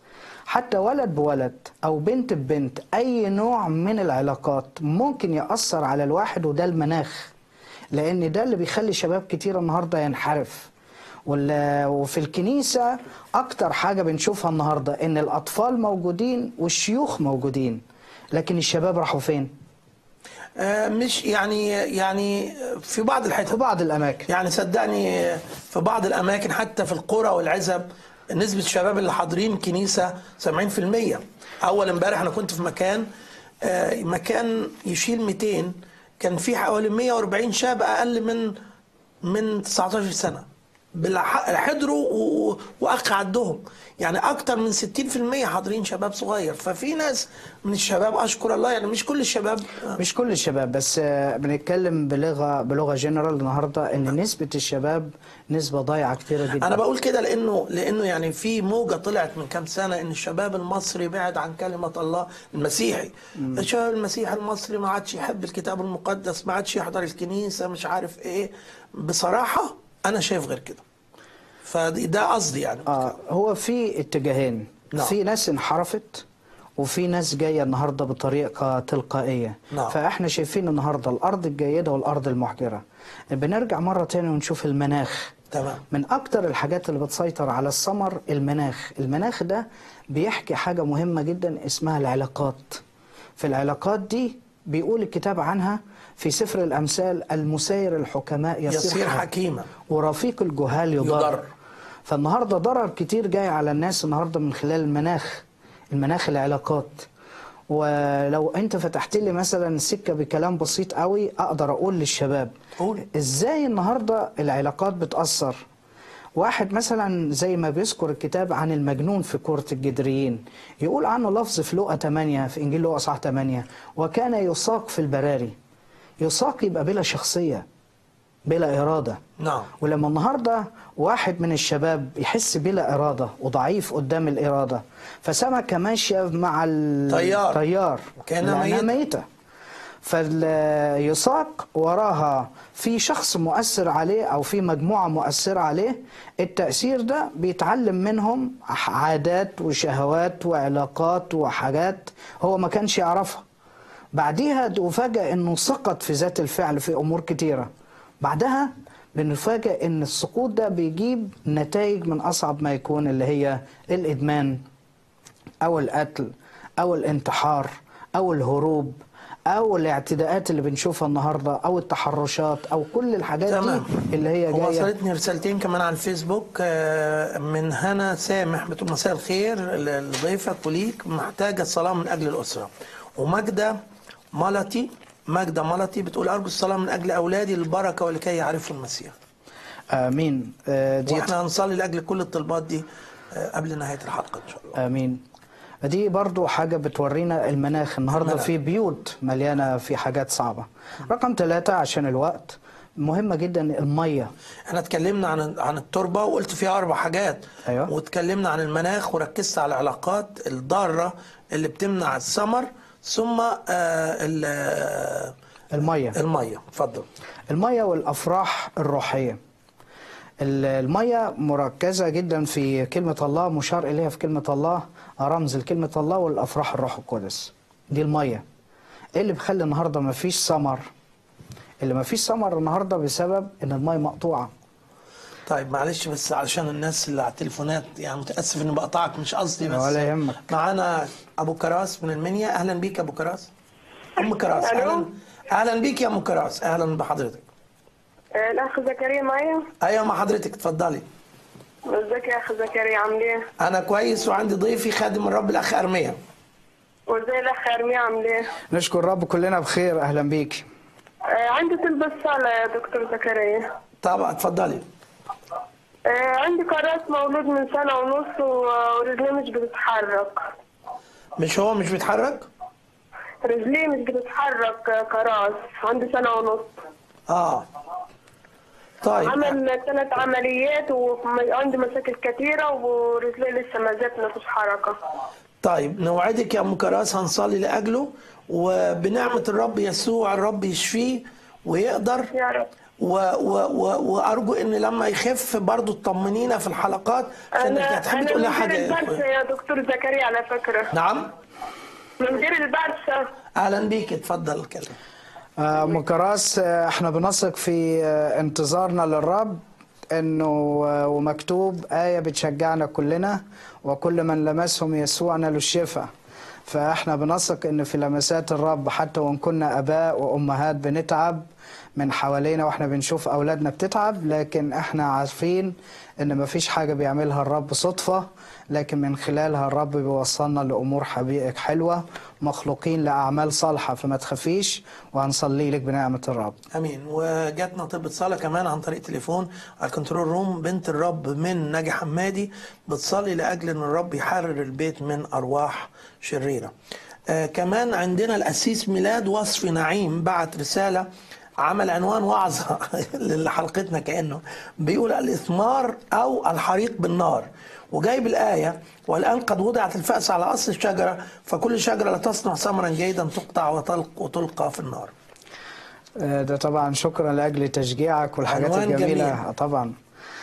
حتى ولد بولد او بنت ببنت اي نوع من العلاقات ممكن ياثر على الواحد وده المناخ لان ده اللي بيخلي شباب كتير النهارده ينحرف وال- وفي الكنيسه اكتر حاجه بنشوفها النهارده ان الاطفال موجودين والشيوخ موجودين لكن الشباب راحوا فين آه، مش يعني يعني في بعض في الحتت بعض الاماكن يعني صدقني في بعض الاماكن حتى في القرى والعزب نسبه الشباب اللي حاضرين كنيسه 70% اول امبارح انا كنت في مكان آه، مكان يشيل 200 كان في حوالي 140 شاب اقل من من 19 سنه بالح- حضروا و- واخ عدهم يعني اكتر من 60% حاضرين شباب صغير ففي ناس من الشباب اشكر الله يعني مش كل الشباب مش كل الشباب بس آه، بنتكلم بلغه بلغه جنرال النهارده ان نسبه الشباب نسبه ضايعه كتيره جدا انا بقول كده لانه لانه يعني في موجه طلعت من كام سنه ان الشباب المصري بعد عن كلمه الله المسيحي الشباب المسيحي المصري ما عادش يحب الكتاب المقدس ما عادش يحضر الكنيسه مش عارف ايه بصراحه انا شايف غير كده فده قصدي يعني آه هو في اتجاهين نعم. في ناس انحرفت وفي ناس جايه النهارده بطريقه تلقائيه نعم. فاحنا شايفين النهارده الارض الجيده والارض المحجره بنرجع مره تاني ونشوف المناخ تمام من اكتر الحاجات اللي بتسيطر على الثمر المناخ المناخ ده بيحكي حاجة مهمة جدا اسمها العلاقات في العلاقات دي بيقول الكتاب عنها في سفر الأمثال المسير الحكماء يصير, يصير حكيم. حكيما ورفيق الجهال يضر, يضر. فالنهارده ضرر كتير جاي على الناس النهارده من خلال المناخ المناخ العلاقات ولو انت فتحت لي مثلا سكه بكلام بسيط قوي اقدر اقول للشباب قول. ازاي النهارده العلاقات بتاثر واحد مثلا زي ما بيذكر الكتاب عن المجنون في كرة الجدريين يقول عنه لفظ في لقا 8 في انجيل لقا صح 8 وكان يساق في البراري يساق يبقى بلا شخصيه بلا اراده نعم ولما النهارده واحد من الشباب يحس بلا اراده وضعيف قدام الاراده فسمكه ماشيه مع طيار. الطيار كأنها لأنها ميتة. ميته فاليساق وراها في شخص مؤثر عليه او في مجموعه مؤثره عليه التاثير ده بيتعلم منهم عادات وشهوات وعلاقات وحاجات هو ما كانش يعرفها بعديها وفجأة انه سقط في ذات الفعل في امور كتيرة بعدها بنفاجئ ان السقوط ده بيجيب نتائج من اصعب ما يكون اللي هي الادمان او القتل او الانتحار او الهروب او الاعتداءات اللي بنشوفها النهارده او التحرشات او كل الحاجات تمام دي اللي هي جايه وصلتني رسالتين كمان على الفيسبوك آه، من هنا سامح بتقول مساء الخير ل- لضيفك وليك محتاجة الصلاة من أجل الأسرة وماجدة ملطي ماجدة ملطي بتقول أرجو الصلاة من أجل أولادي للبركة ولكي يعرفوا المسيح امين آه، دي واحنا هنصلي لأجل كل الطلبات دي آه، قبل نهاية الحلقة إن شاء الله امين دي برضو حاجة بتورينا المناخ النهاردة المناخ. في بيوت مليانة في حاجات صعبة رقم ثلاثة عشان الوقت مهمة جدا المية احنا اتكلمنا عن عن التربه وقلت فيها اربع حاجات أيوة. واتكلمنا عن المناخ وركزت على العلاقات الضاره اللي بتمنع الثمر ثم آه ال- آه، المية الميه اتفضل المية والأفراح الروحية ال- المية مركزة جدا في كلمة الله مشار إليها في كلمة الله رمز لكلمة الله والأفراح الروح القدس دي المية إيه اللي بيخلي النهاردة مفيش ثمر اللي مفيش ثمر النهاردة بسبب إن المية مقطوعة طيب معلش بس علشان الناس اللي على التليفونات يعني متاسف اني بقطعك مش قصدي بس ولا يهمك. معانا ابو كراس من المنيا اهلا بيك يا ابو كراس ام كراس ألو. اهلا اهلا بيك يا ام كراس اهلا بحضرتك آه، الأخ زكريا معايا ايوه مع حضرتك اتفضلي ازيك يا أخ زكريا عامل إيه؟ انا كويس وعندي ضيفي خادم الرب الاخ ارميا وازاي الأخ أرميا عامل إيه؟ نشكر الرب كلنا بخير أهلا بيك آه، عندي طلبة صلاة يا دكتور زكريا طبعا اتفضلي آه، عندي كراس مولود من سنة ونص و- ورجليه مش بتتحرك مش هو مش بيتحرك رجليه مش بتتحرك آه، كراس عندي سنة ونص اه طيب عمل ثلاث عمليات وعندي مشاكل كثيرة ورجليه لسه ما زالت ما فيش حركة طيب نوعدك يا ام كراس هنصلي لاجله وبنعمه الرب يسوع الرب يشفيه ويقدر يا رب و و و وارجو ان لما يخف برضو تطمنينا في الحلقات عشان انا انت هتحبي انا تقولي مدير حاجه البث يا دكتور زكريا على فكره نعم مدير البث اهلا بيك اتفضل اتكلم آه، أم كراس آه، احنا بنثق في آه، انتظارنا للرب انه آه، ومكتوب آية بتشجعنا كلنا وكل من لمسهم يسوع نالوا الشفاء فاحنا بنثق ان في لمسات الرب حتى وان كنا اباء وامهات بنتعب من حوالينا واحنا بنشوف اولادنا بتتعب لكن احنا عارفين ان مفيش حاجة بيعملها الرب صدفة لكن من خلالها الرب بيوصلنا لامور حبيبك حلوة مخلوقين لاعمال صالحة فما تخافيش وهنصلي لك بنعمة الرب امين وجاتنا طلبة صلاة كمان عن طريق تليفون على الكنترول روم بنت الرب من ناجي حمادي بتصلي لاجل ان الرب يحرر البيت من ارواح شريرة آه كمان عندنا الاسيس ميلاد وصفي نعيم بعت رسالة عمل عنوان وعظة لحلقتنا كأنه بيقول الإثمار أو الحريق بالنار وجايب الآية والآن قد وضعت الفأس على أصل الشجرة فكل شجرة لا تصنع ثمرا جيدا تقطع وتلق وتلقى في النار آه، ده طبعا شكرا لاجل تشجيعك والحاجات عنوان الجميله جميل. آه، طبعا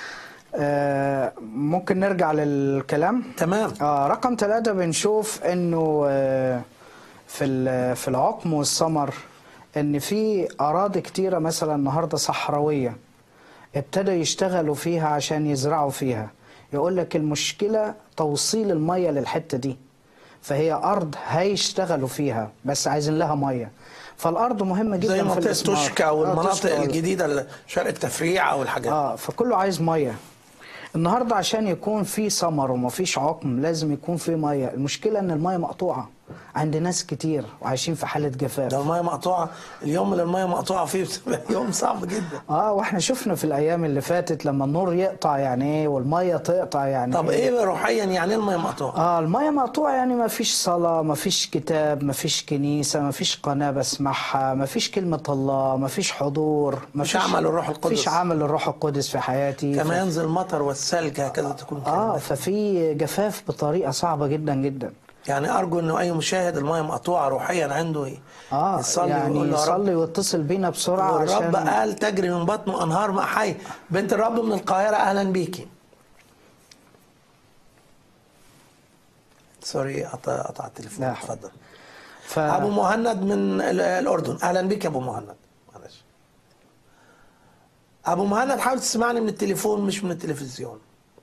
آه، ممكن نرجع للكلام تمام آه رقم ثلاثة بنشوف انه آه، في ال- في العقم والثمر ان في اراضي كتيرة مثلا النهارده صحراوية ابتدوا يشتغلوا فيها عشان يزرعوا فيها يقول لك المشكلة توصيل المية للحتة دي فهي ارض هيشتغلوا فيها بس عايزين لها مية فالارض مهمة جدا زي في منطقة الإثمار. توشكا آه، والمناطق توشكا وال- الجديدة اللي شرق التفريع أو الحاجات اه فكله عايز ميه النهارده عشان يكون في ثمر ومفيش عقم لازم يكون في ميه المشكله ان الميه مقطوعه عند ناس كتير وعايشين في حاله جفاف ده المية مقطوعة اليوم اللي المية مقطوعة فيه بتبقى يوم صعب جدا اه واحنا شفنا في الايام اللي فاتت لما النور يقطع يعني ايه والميه تقطع يعني طب إيه روحيا يعني إيه المية مقطوعة؟ اه الميه مقطوعه يعني ما فيش صلاه ما فيش كتاب ما فيش كنيسه ما فيش قناه بسمعها ما فيش كلمه الله ما فيش حضور ما مفيش عمل الروح القدس. فيش عمل الروح القدس في حياتي كما ف- ينزل المطر والثلج هكذا تكون اه كلمة ففي جفاف بطريقه صعبه جدا جدا يعني أرجو إنه أي مشاهد المية مقطوعة روحيا عنده ي- اه يصلي يعني ويقول له يا رب يصلي ويتصل بينا بسرعه والرب عشان قال تجري من بطنه أنهار ماء حي بنت الرب من القاهرة أهلا بيكي سوري قطع قطع التليفون لا. اتفضل ف... ابو مهند من ال- الاردن اهلا بك يا ابو مهند معلش ابو مهند حاول تسمعني من التليفون مش من التلفزيون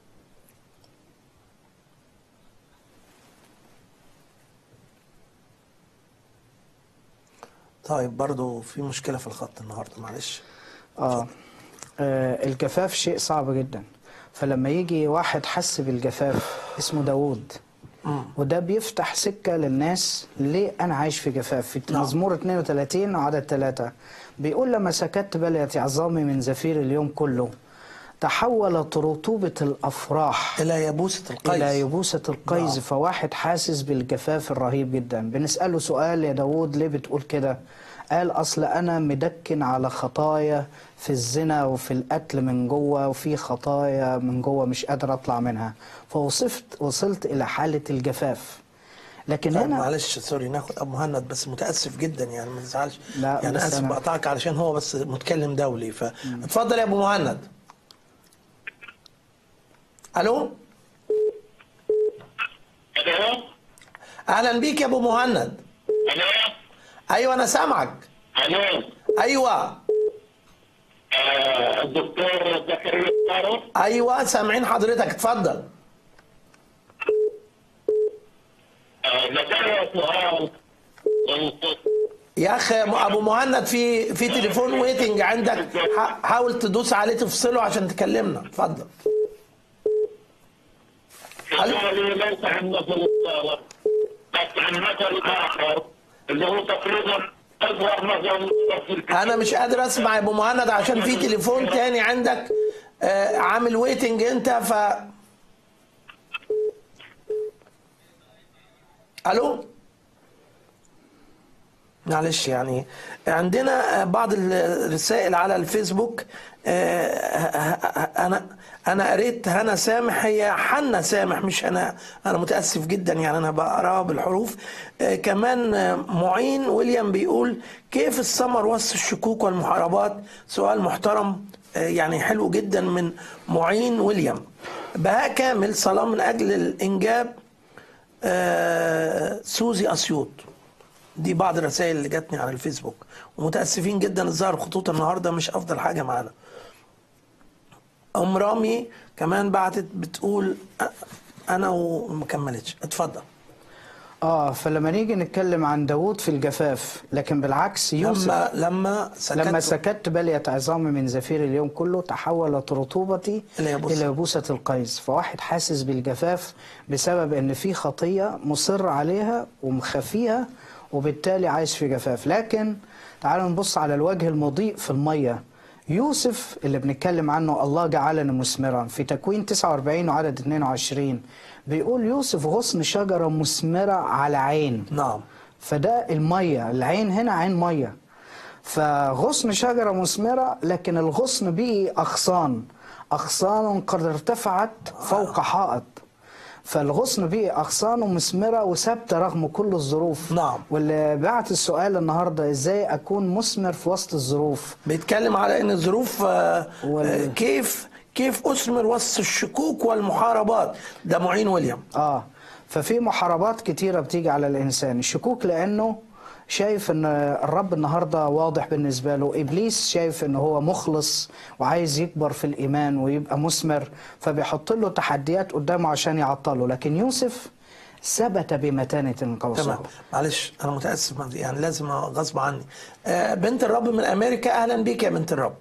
طيب برضو في مشكلة في الخط النهاردة معلش آه. آه الجفاف شيء صعب جدا فلما يجي واحد حس بالجفاف اسمه داوود وده بيفتح سكة للناس ليه أنا عايش في جفاف في نعم. مزمور 32 وعدد 3 بيقول لما سكت بليت عظامي من زفير اليوم كله تحولت رطوبة الأفراح إلى يبوسة القيس إلى يبوسة القيز نعم. فواحد حاسس بالجفاف الرهيب جدا بنسأله سؤال يا داود ليه بتقول كده قال أصل أنا مدكن على خطايا في الزنا وفي القتل من جوه وفي خطايا من جوه مش قادر أطلع منها فوصفت وصلت إلى حالة الجفاف لكن طيب هنا معلش سوري ناخد ابو مهند بس متاسف جدا يعني ما تزعلش لا، يعني بس اسف أنا- بقطعك علشان هو بس متكلم دولي فاتفضل يا ابو مهند الو الو اهلا بيك يا ابو مهند الو ايوه انا سامعك الو ايوه آه، الدكتور زكريا فاروق ايوه سامعين حضرتك اتفضل آه، لدي سؤال والت- يا اخي ابو مهند في في تليفون ويتنج عندك ح- حاول تدوس عليه تفصله عشان تكلمنا اتفضل سؤالي ليس عن مثل الصالح بس عن مثل اخر اللي هو تقريبا اصغر مثل في الكتاب. انا مش قادر اسمع يا ابو مهند عشان في تليفون تاني عندك آه، عامل ويتنج انت ف الو معلش يعني عندنا بعض الرسائل على الفيسبوك آه، انا انا قريت هنا سامح هي حنا سامح مش انا انا متاسف جدا يعني انا بقراها بالحروف آه، كمان آه، معين ويليام بيقول كيف الثمر وسط الشكوك والمحاربات سؤال محترم آه، يعني حلو جدا من معين ويليام بهاء كامل صلاه من اجل الانجاب آه، سوزي اسيوط دي بعض الرسائل اللي جاتني على الفيسبوك ومتاسفين جدا الظاهر خطوط النهارده مش افضل حاجه معانا ام رامي كمان بعتت بتقول أ- انا وما كملتش اتفضل اه فلما نيجي نتكلم عن داوود في الجفاف لكن بالعكس يوسف لما لما سكت لما سكت بليت عظامي من زفير اليوم كله تحولت رطوبتي إلى يبوسة. الى يبوسه القيس فواحد حاسس بالجفاف بسبب ان في خطيه مصر عليها ومخفيها وبالتالي عايش في جفاف لكن تعالوا نبص على الوجه المضيء في الميه يوسف اللي بنتكلم عنه الله جعلنا مثمرا في تكوين 49 وعدد 22 بيقول يوسف غصن شجره مثمره على عين نعم فده الميه العين هنا عين ميه فغصن شجره مثمره لكن الغصن به اغصان اغصان قد ارتفعت فوق حائط فالغصن به اغصان مثمره وثابته رغم كل الظروف نعم. واللي بعت السؤال النهارده ازاي اكون مثمر في وسط الظروف بيتكلم على ان الظروف آه، وال- آه، كيف كيف اثمر وسط الشكوك والمحاربات ده معين ويليام اه ففي محاربات كتيرة بتيجي على الإنسان الشكوك لأنه شايف ان الرب النهارده واضح بالنسبه له ابليس شايف ان هو مخلص وعايز يكبر في الايمان ويبقى مثمر فبيحط له تحديات قدامه عشان يعطله لكن يوسف ثبت بمتانه قوسه تمام معلش انا متاسف يعني لازم غصب عني آه، بنت الرب من امريكا اهلا بيك يا بنت الرب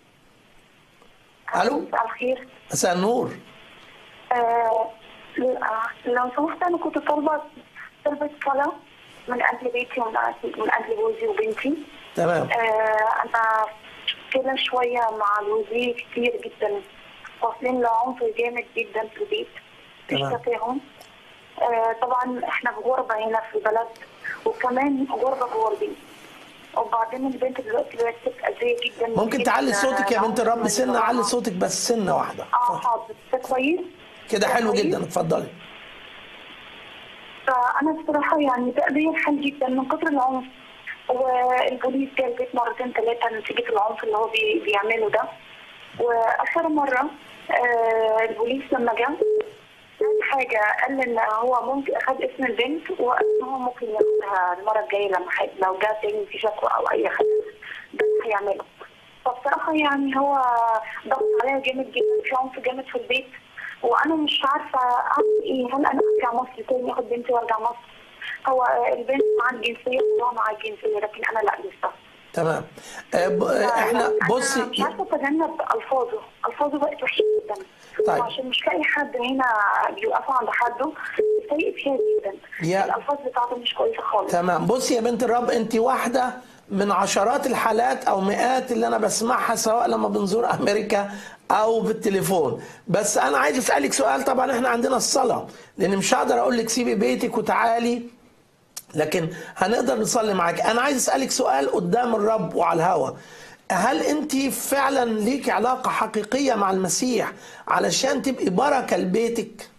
الو مساء الخير مساء النور آه آه، لو سمحت انا كنت طالبه طلبة صلاة من اجل بيتي ومن أجل- من اجل جوزي وبنتي تمام آه انا كده شويه مع جوزي كتير جدا واصلين لعنف جامد جدا في البيت مفيش تمام. تفاهم آه طبعا احنا في غربه هنا في البلد وكمان غربه جوه البيت وبعدين البنت دلوقتي بقت تتأذية جدا ممكن جداً، تعلي صوتك يا بنت العنف الرب سنه والجراحة. علي صوتك بس سنه واحده اه حاضر ده كويس كده ده حلو كويس؟ جدا اتفضلي فانا بصراحه يعني تأذية الحال جدا من كتر العنف والبوليس جه البيت مرتين ثلاثه نتيجه العنف اللي هو بي بيعمله ده واخر مره آه البوليس لما جه قال حاجه قال ان هو ممكن اخد اسم البنت وقال ان هو ممكن ياخدها المره الجايه لما حي... لو جه تاني في شكوى او اي حاجه ده اللي هيعمله فبصراحه يعني هو ضغط عليا جامد جدا في عنف جامد في البيت وانا مش عارفه اعمل ايه هل انا ارجع مصر تاني اخد بنتي وارجع مصر هو البنت معاه الجنسيه وهو معاه الجنسيه لكن انا لا لسه تمام آه، ب- آه، احنا أنا مش بصي عارفه اتجنب الفاظه الفاظه بقت وحشه جدا طيب. وعشان مش لاقي حد هنا بيوقفوا عند حده سيء فيها جدا يا- الالفاظ بتاعته مش كويسه خالص تمام بصي يا بنت الرب انت واحده من عشرات الحالات او مئات اللي انا بسمعها سواء لما بنزور امريكا او بالتليفون بس انا عايز اسالك سؤال طبعا احنا عندنا الصلاه لان مش هقدر اقول لك سيبي بيتك وتعالي لكن هنقدر نصلي معاك انا عايز اسالك سؤال قدام الرب وعلى الهوا هل انت فعلا ليك علاقه حقيقيه مع المسيح علشان تبقي بركه لبيتك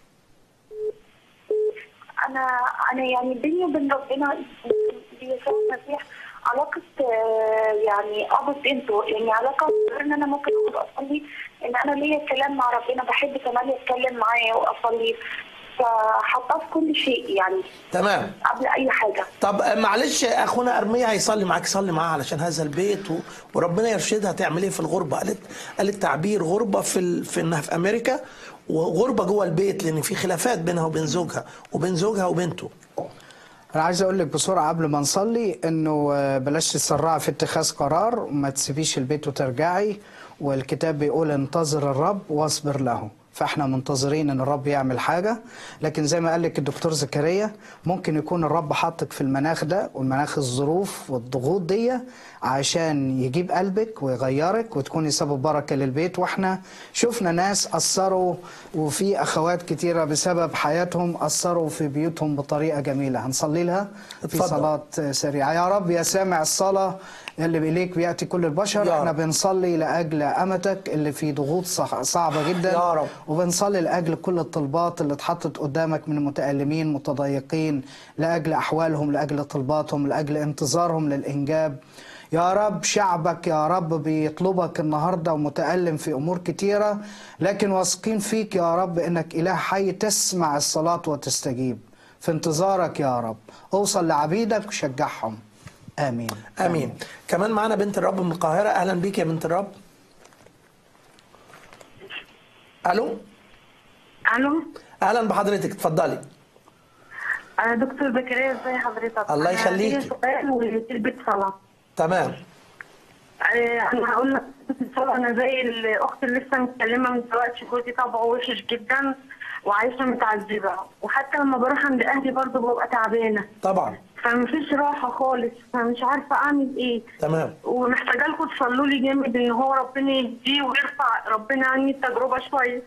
انا انا يعني بيني وبين ربنا بيسوع المسيح علاقة آه، يعني اب بنته يعني علاقة غير ان انا ممكن اقعد اصلي ان انا ليا كلام مع ربنا بحب كمان اتكلم معاه واصلي فحطاه في كل شيء يعني تمام قبل اي حاجة طب معلش اخونا ارميا هيصلي معاك صلي معاه علشان هذا البيت و... وربنا يرشدها تعمل ايه في الغربه قالت قالت تعبير غربه في ال... في انها في امريكا وغربه جوه البيت لان في خلافات بينها وبين زوجها وبين زوجها وبنته انا عايز اقول لك بسرعه قبل ما نصلي انه آه، بلاش تسرعي في اتخاذ قرار وما تسيبيش البيت وترجعي والكتاب بيقول انتظر الرب واصبر له فاحنا منتظرين ان الرب يعمل حاجه لكن زي ما قال لك الدكتور زكريا ممكن يكون الرب حاطك في المناخ ده والمناخ الظروف والضغوط دي عشان يجيب قلبك ويغيرك وتكوني سبب بركه للبيت واحنا شفنا ناس اثروا وفي اخوات كتيره بسبب حياتهم اثروا في بيوتهم بطريقه جميله هنصلي لها في اتفضل. صلاه سريعه يا رب يا سامع الصلاه اللي إليك بيأتي كل البشر يا احنا رب. بنصلي لأجل أمتك اللي في ضغوط صح- صعبة جدا يا رب. وبنصلي لأجل كل الطلبات اللي اتحطت قدامك من متألمين متضايقين لأجل أحوالهم لأجل طلباتهم لأجل انتظارهم للإنجاب يا رب شعبك يا رب بيطلبك النهاردة ومتألم في أمور كتيرة لكن واثقين فيك يا رب إنك إله حي تسمع الصلاة وتستجيب في انتظارك يا رب اوصل لعبيدك وشجعهم آمين امين كمان معانا بنت الرب من القاهره اهلا بيك يا بنت الرب الو الو اهلا بحضرتك اتفضلي انا دكتور زكريا ازي حضرتك الله أنا يخليكي. ليا سؤال وتلبس صلاه تمام آه، انا هقول لك الصلاة انا زي الاخت اللي لسه متكلمه من دلوقتي جوزي طبعه وحش جدا وعايشه متعذبه وحتى لما بروح عند اهلي برضه ببقى تعبانه طبعا فمفيش راحه خالص فمش عارفه اعمل ايه تمام ومحتاجه لكم تصلوا لي جامد ان هو ربنا يهديه ويرفع ربنا عني التجربه شويه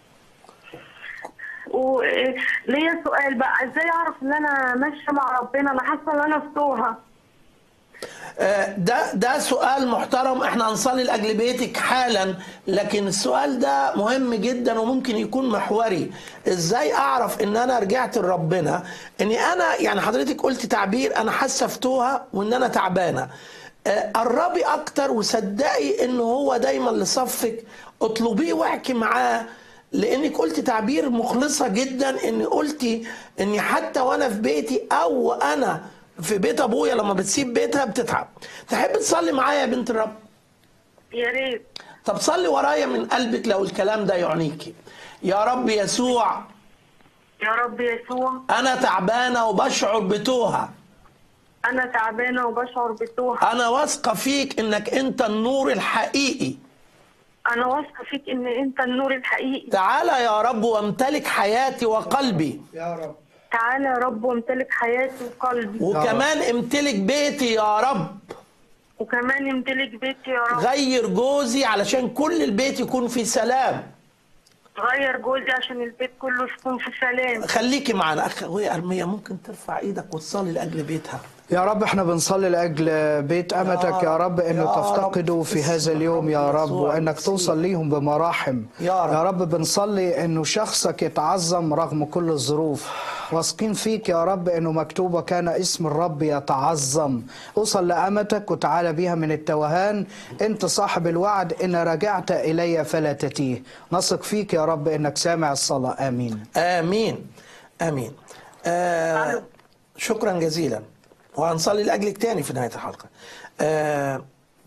وليا سؤال بقى ازاي اعرف ان انا ماشيه مع ربنا انا حاسه ان انا في توها آه، ده ده سؤال محترم احنا هنصلي لاجل بيتك حالا لكن السؤال ده مهم جدا وممكن يكون محوري ازاي اعرف ان انا رجعت لربنا اني انا يعني حضرتك قلت تعبير انا حاسه في توها وان انا تعبانه آه، قربي اكتر وصدقي ان هو دايما لصفك اطلبيه واحكي معاه لانك قلت تعبير مخلصه جدا ان قلتي اني حتى وانا في بيتي او انا في بيت ابويا لما بتسيب بيتها بتتعب تحب تصلي معايا يا بنت الرب يا ريت طب صلي ورايا من قلبك لو الكلام ده يعنيكي يا رب يسوع يا رب يسوع انا تعبانه وبشعر بتوها انا تعبانه وبشعر بتوه انا واثقه فيك انك انت النور الحقيقي انا واثقه فيك ان انت النور الحقيقي تعالى يا رب وامتلك حياتي وقلبي يا رب تعالى يا رب وامتلك حياتي وقلبي وكمان امتلك بيتي يا رب وكمان امتلك بيتي يا رب غير جوزي علشان كل البيت يكون في سلام غير جوزي عشان البيت كله يكون في سلام خليكي معنا اخ وهي ارميه ممكن ترفع ايدك وتصلي لاجل بيتها يا رب احنا بنصلي لاجل بيت امتك يا رب انه يا رب. تفتقده في هذا اليوم يا رب يسوع وانك المسيح. توصل ليهم بمراحم يا رب. يا رب بنصلي انه شخصك يتعظم رغم كل الظروف واثقين فيك يا رب انه مكتوبه كان اسم الرب يتعظم اوصل لامتك وتعالى بيها من التوهان انت صاحب الوعد ان رجعت الي فلا تتيه نثق فيك يا رب انك سامع الصلاه امين امين امين آه شكرا جزيلا وهنصلي لاجلك تاني في نهايه الحلقه آه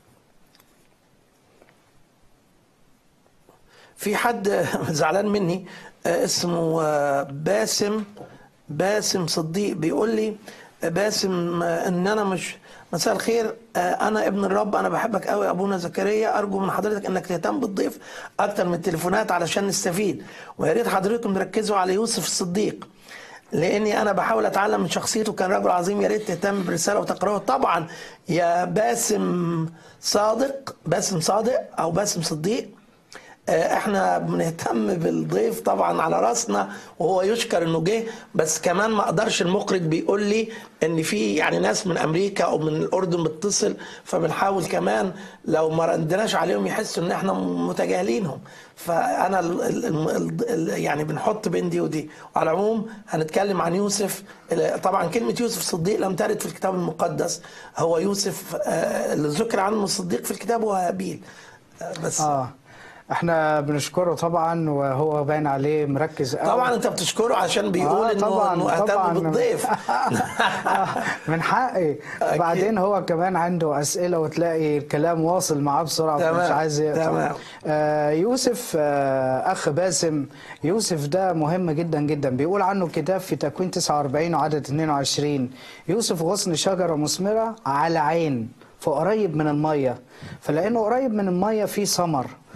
في حد زعلان مني آه اسمه آه باسم باسم صديق بيقول لي آه، باسم آه، ان انا مش مساء الخير آه، انا ابن الرب انا بحبك قوي يا ابونا زكريا ارجو من حضرتك انك تهتم بالضيف اكتر من التليفونات علشان نستفيد ويا ريت حضرتكم تركزوا على يوسف الصديق لاني انا بحاول اتعلم من شخصيته كان رجل عظيم يا ريت تهتم بالرساله وتقراه طبعا يا باسم صادق باسم صادق او باسم صديق آه، احنا بنهتم بالضيف طبعا على راسنا وهو يشكر انه جه بس كمان ما اقدرش المخرج بيقول لي ان في يعني ناس من امريكا او من الاردن بتتصل فبنحاول كمان لو ما ردناش عليهم يحسوا ان احنا متجاهلينهم فانا ال ال ال ال يعني بنحط بين دي ودي وعلى العموم هنتكلم عن يوسف طبعا كلمه يوسف صديق لم ترد في الكتاب المقدس هو يوسف آه، اللي ذكر عنه الصديق في الكتاب هو هابيل آه، بس اه احنا بنشكره طبعا وهو باين عليه مركز قوي طبعا انت بتشكره عشان بيقول آه، انه طبعاً، انه اهتم طبعاً. بالضيف آه، من حقي أكيد. بعدين هو كمان عنده اسئله وتلاقي الكلام واصل معاه بسرعه تمام، مش عايز يقطع. تمام. آه يوسف آه اخ باسم يوسف ده مهم جدا جدا بيقول عنه كتاب في تكوين 49 وعدد 22 يوسف غصن شجره مثمره على عين فقريب من الميه فلانه قريب من الميه في ثمر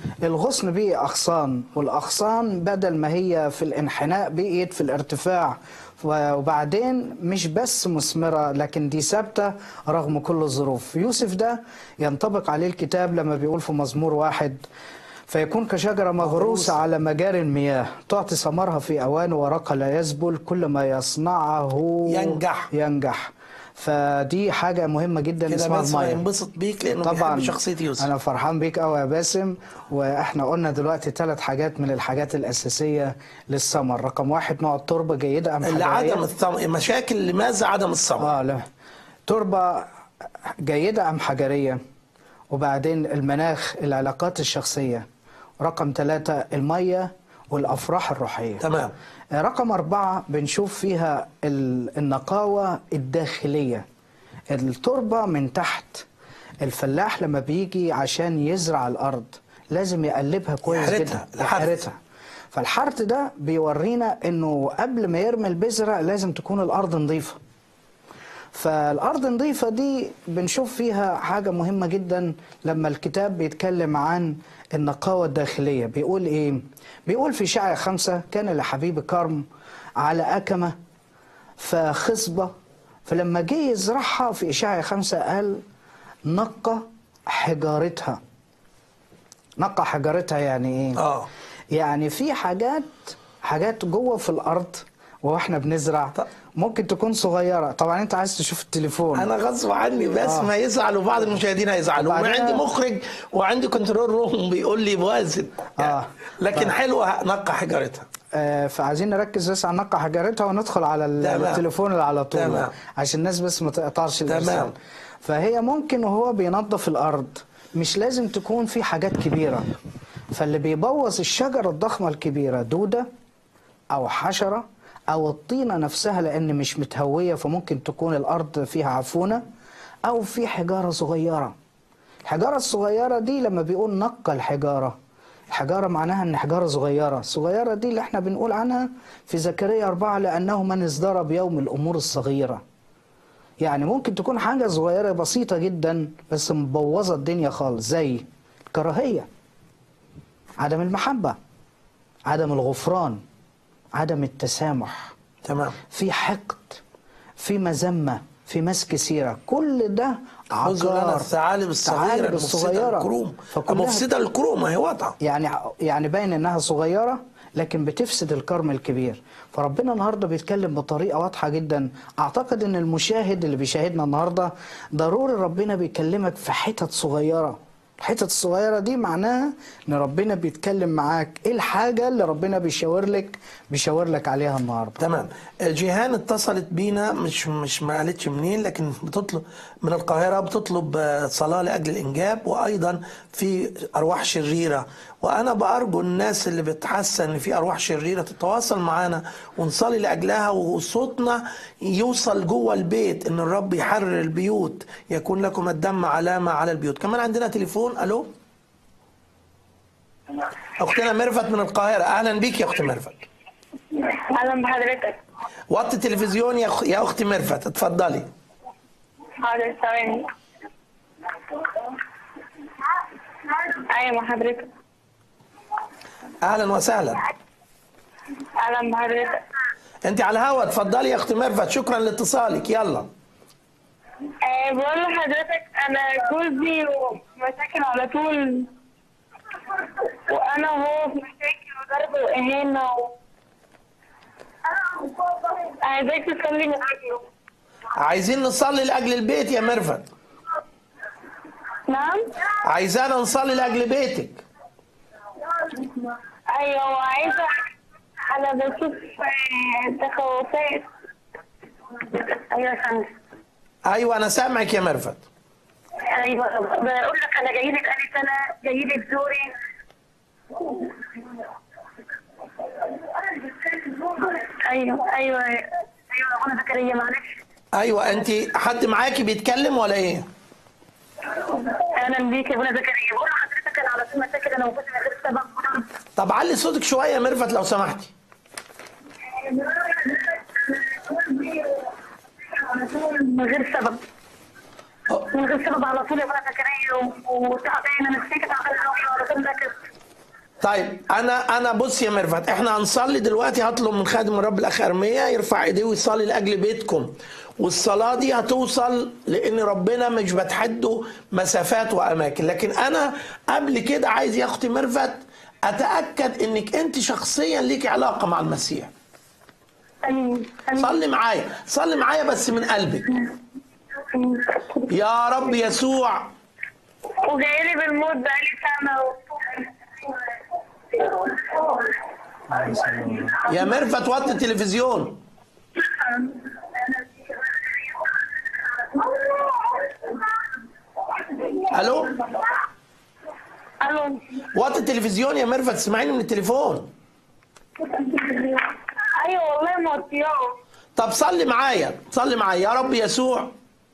الغصن بقي أغصان والأغصان بدل ما هي في الانحناء بقيت في الارتفاع وبعدين مش بس مثمرة لكن دي ثابتة رغم كل الظروف يوسف ده ينطبق عليه الكتاب لما بيقول في مزمور واحد فيكون كشجرة مغروسة على مجاري المياه تعطي ثمرها في أوان ورقة لا يذبل كل ما يصنعه ينجح. ينجح فدي حاجة مهمة جدا كده اسمها باسم المية هينبسط بيك لانه طبعا بيحب شخصيه يوسف انا فرحان بيك قوي يا باسم واحنا قلنا دلوقتي ثلاث حاجات من الحاجات الاساسيه للثمر رقم واحد نوع التربه جيده ام اللي حجرية؟ عدم الثمر مشاكل لماذا عدم الثمر اه لا تربه جيده ام حجريه وبعدين المناخ العلاقات الشخصيه رقم ثلاثة المية والأفراح الروحية تمام رقم أربعة بنشوف فيها ال- النقاوة الداخلية التربة من تحت الفلاح لما بيجي عشان يزرع الأرض لازم يقلبها كويس يحرتها، جدا الحرث. يحرتها فالحرث ده بيورينا انه قبل ما يرمي البذرة لازم تكون الأرض نظيفة فالأرض نظيفة دي بنشوف فيها حاجة مهمة جدا لما الكتاب بيتكلم عن النقاوة الداخلية بيقول إيه؟ بيقول في شعر خمسة كان لحبيب كرم على أكمة فخصبة فلما جه يزرعها في إشاعة خمسة قال نقى حجارتها نقى حجارتها يعني إيه؟ اه يعني في حاجات حاجات جوه في الارض واحنا بنزرع طب- ممكن تكون صغيره طبعا انت عايز تشوف التليفون انا غصب عني بس آه. ما يزعل وبعض المشاهدين هيزعلوا وبعدين- وعندي مخرج وعندي كنترول روم بيقول لي وازن آه. لكن حلوه نقى حجارتها آه فعايزين نركز بس على نقى حجارتها وندخل على ال- تمام. التليفون اللي على طول تمام. عشان الناس بس ما تقطعش تمام. الإرسال. فهي ممكن وهو بينظف الارض مش لازم تكون في حاجات كبيره فاللي بيبوظ الشجره الضخمه الكبيره دوده او حشره او الطينه نفسها لان مش متهويه فممكن تكون الارض فيها عفونه او في حجاره صغيره الحجاره الصغيره دي لما بيقول نقى الحجاره الحجاره معناها ان حجاره صغيره الصغيره دي اللي احنا بنقول عنها في زكريا أربعة لانه من ازدرى بيوم الامور الصغيره يعني ممكن تكون حاجه صغيره بسيطه جدا بس مبوظه الدنيا خالص زي الكراهيه عدم المحبه عدم الغفران عدم التسامح تمام في حقد في مذمة في مسك سيرة كل ده خذوا لنا عقار الثعالب الصغيره الثعالب المفسده الصغيرة الكروم فكلها مفسده الكروم ما هي واضحه يعني يعني باين انها صغيره لكن بتفسد الكرم الكبير فربنا النهارده بيتكلم بطريقه واضحه جدا اعتقد ان المشاهد اللي بيشاهدنا النهارده ضروري ربنا بيكلمك في حتت صغيره الحتت الصغيره دي معناها ان ربنا بيتكلم معاك ايه الحاجه اللي ربنا بيشاور لك بيشاور لك عليها النهارده تمام جيهان اتصلت بينا مش مش ما قالتش منين لكن بتطلب من القاهره بتطلب آه، صلاه لاجل الانجاب وايضا في ارواح شريره وانا بارجو الناس اللي بتحسن ان في ارواح شريره تتواصل معانا ونصلي لاجلها وصوتنا يوصل جوه البيت ان الرب يحرر البيوت يكون لكم الدم علامه على البيوت كمان عندنا تليفون الو اختنا ميرفت من القاهره اهلا بيك يا اختي ميرفت اهلا بحضرتك وطي التلفزيون يا أخ... يا اختي ميرفت اتفضلي حاضر ثواني ايوه مع حضرتك اهلا وسهلا اهلا بحضرتك انت على الهوا اتفضلي يا اختي ميرفت شكرا لاتصالك يلا أه بقول لحضرتك انا جوزي ومشاكل على طول وانا هو في مشاكل وضرب واهانه و... عايزاك تصلي من اجله عايزين نصلي لاجل البيت يا ميرفت نعم عايزانا نصلي لاجل بيتك ايوه وعايزه انا بشوف آه، تخوفات ايوه يا فندم ايوه انا سامعك يا ميرفت ايوه بقول لك انا جاي لك بقالي سنه جاي لك زوري ايوه ايوه ايوه يا انا زكريا معلش ايوه انت حد معاكي بيتكلم ولا ايه اهلا بيك يا ابونا زكريا بقول لحضرتك انا على طول مشاكل انا وجوزي من غير سبب طب علي صوتك شويه يا ميرفت لو سمحتي من غير سبب من غير سبب على طول يا ابونا زكريا و- وتعبانه نفسيتي تعبانه قوي على طول مركز طيب انا انا بص يا ميرفت احنا هنصلي دلوقتي هطلب من خادم الرب الاخ ارميا يرفع ايديه ويصلي لاجل بيتكم والصلاه دي هتوصل لان ربنا مش بتحده مسافات واماكن لكن انا قبل كده عايز يا اختي ميرفت اتاكد انك انت شخصيا ليك علاقه مع المسيح امين امين صلي معايا صلي معايا بس من قلبك يا رب يسوع وجايلي بالموت بقالي سنه و... يا ميرفت وطي التلفزيون الو الو وطي التلفزيون يا ميرفت تسمعيني من التليفون ايوه والله موطياه طب صلي معايا صلي معايا يا رب يسوع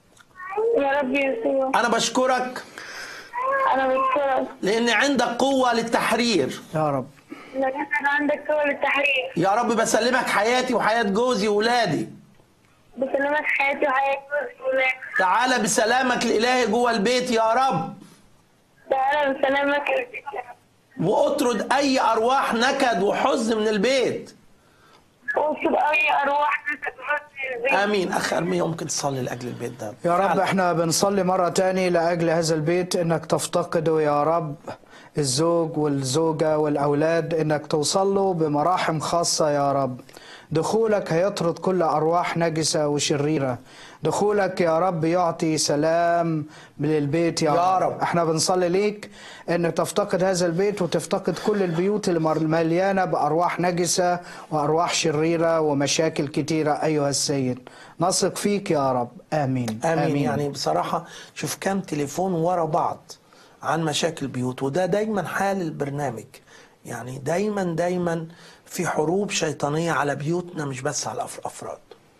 يا رب يسوع انا بشكرك انا بشكرك لان عندك قوه للتحرير يا رب لكن انا عندك قوه للتحرير يا رب بسلمك حياتي وحياه جوزي وولادي بسلامك حياتي وحياه جوزي وولادي تعالى بسلامك الالهي جوه البيت يا رب تعالى بسلامك واطرد اي ارواح نكد وحزن من البيت واكتب اي ارواح تتغذي البيت امين اخ ارميا ممكن تصلي لاجل البيت ده يا رب فعلا. احنا بنصلي مرة تاني لأجل هذا البيت انك تفتقده يا رب الزوج والزوجة والأولاد انك توصل له بمراحم خاصة يا رب دخولك هيطرد كل أرواح نجسة وشريرة دخولك يا رب يعطي سلام للبيت يا, يا رب. احنا بنصلي ليك ان تفتقد هذا البيت وتفتقد كل البيوت اللي مر- مليانة بأرواح نجسة وأرواح شريرة ومشاكل كتيرة أيها السيد نثق فيك يا رب آمين امين, آمين. يعني بصراحه شوف كام تليفون ورا بعض عن مشاكل بيوت وده دايما حال البرنامج يعني دايما دايما في حروب شيطانيه على بيوتنا مش بس على الافراد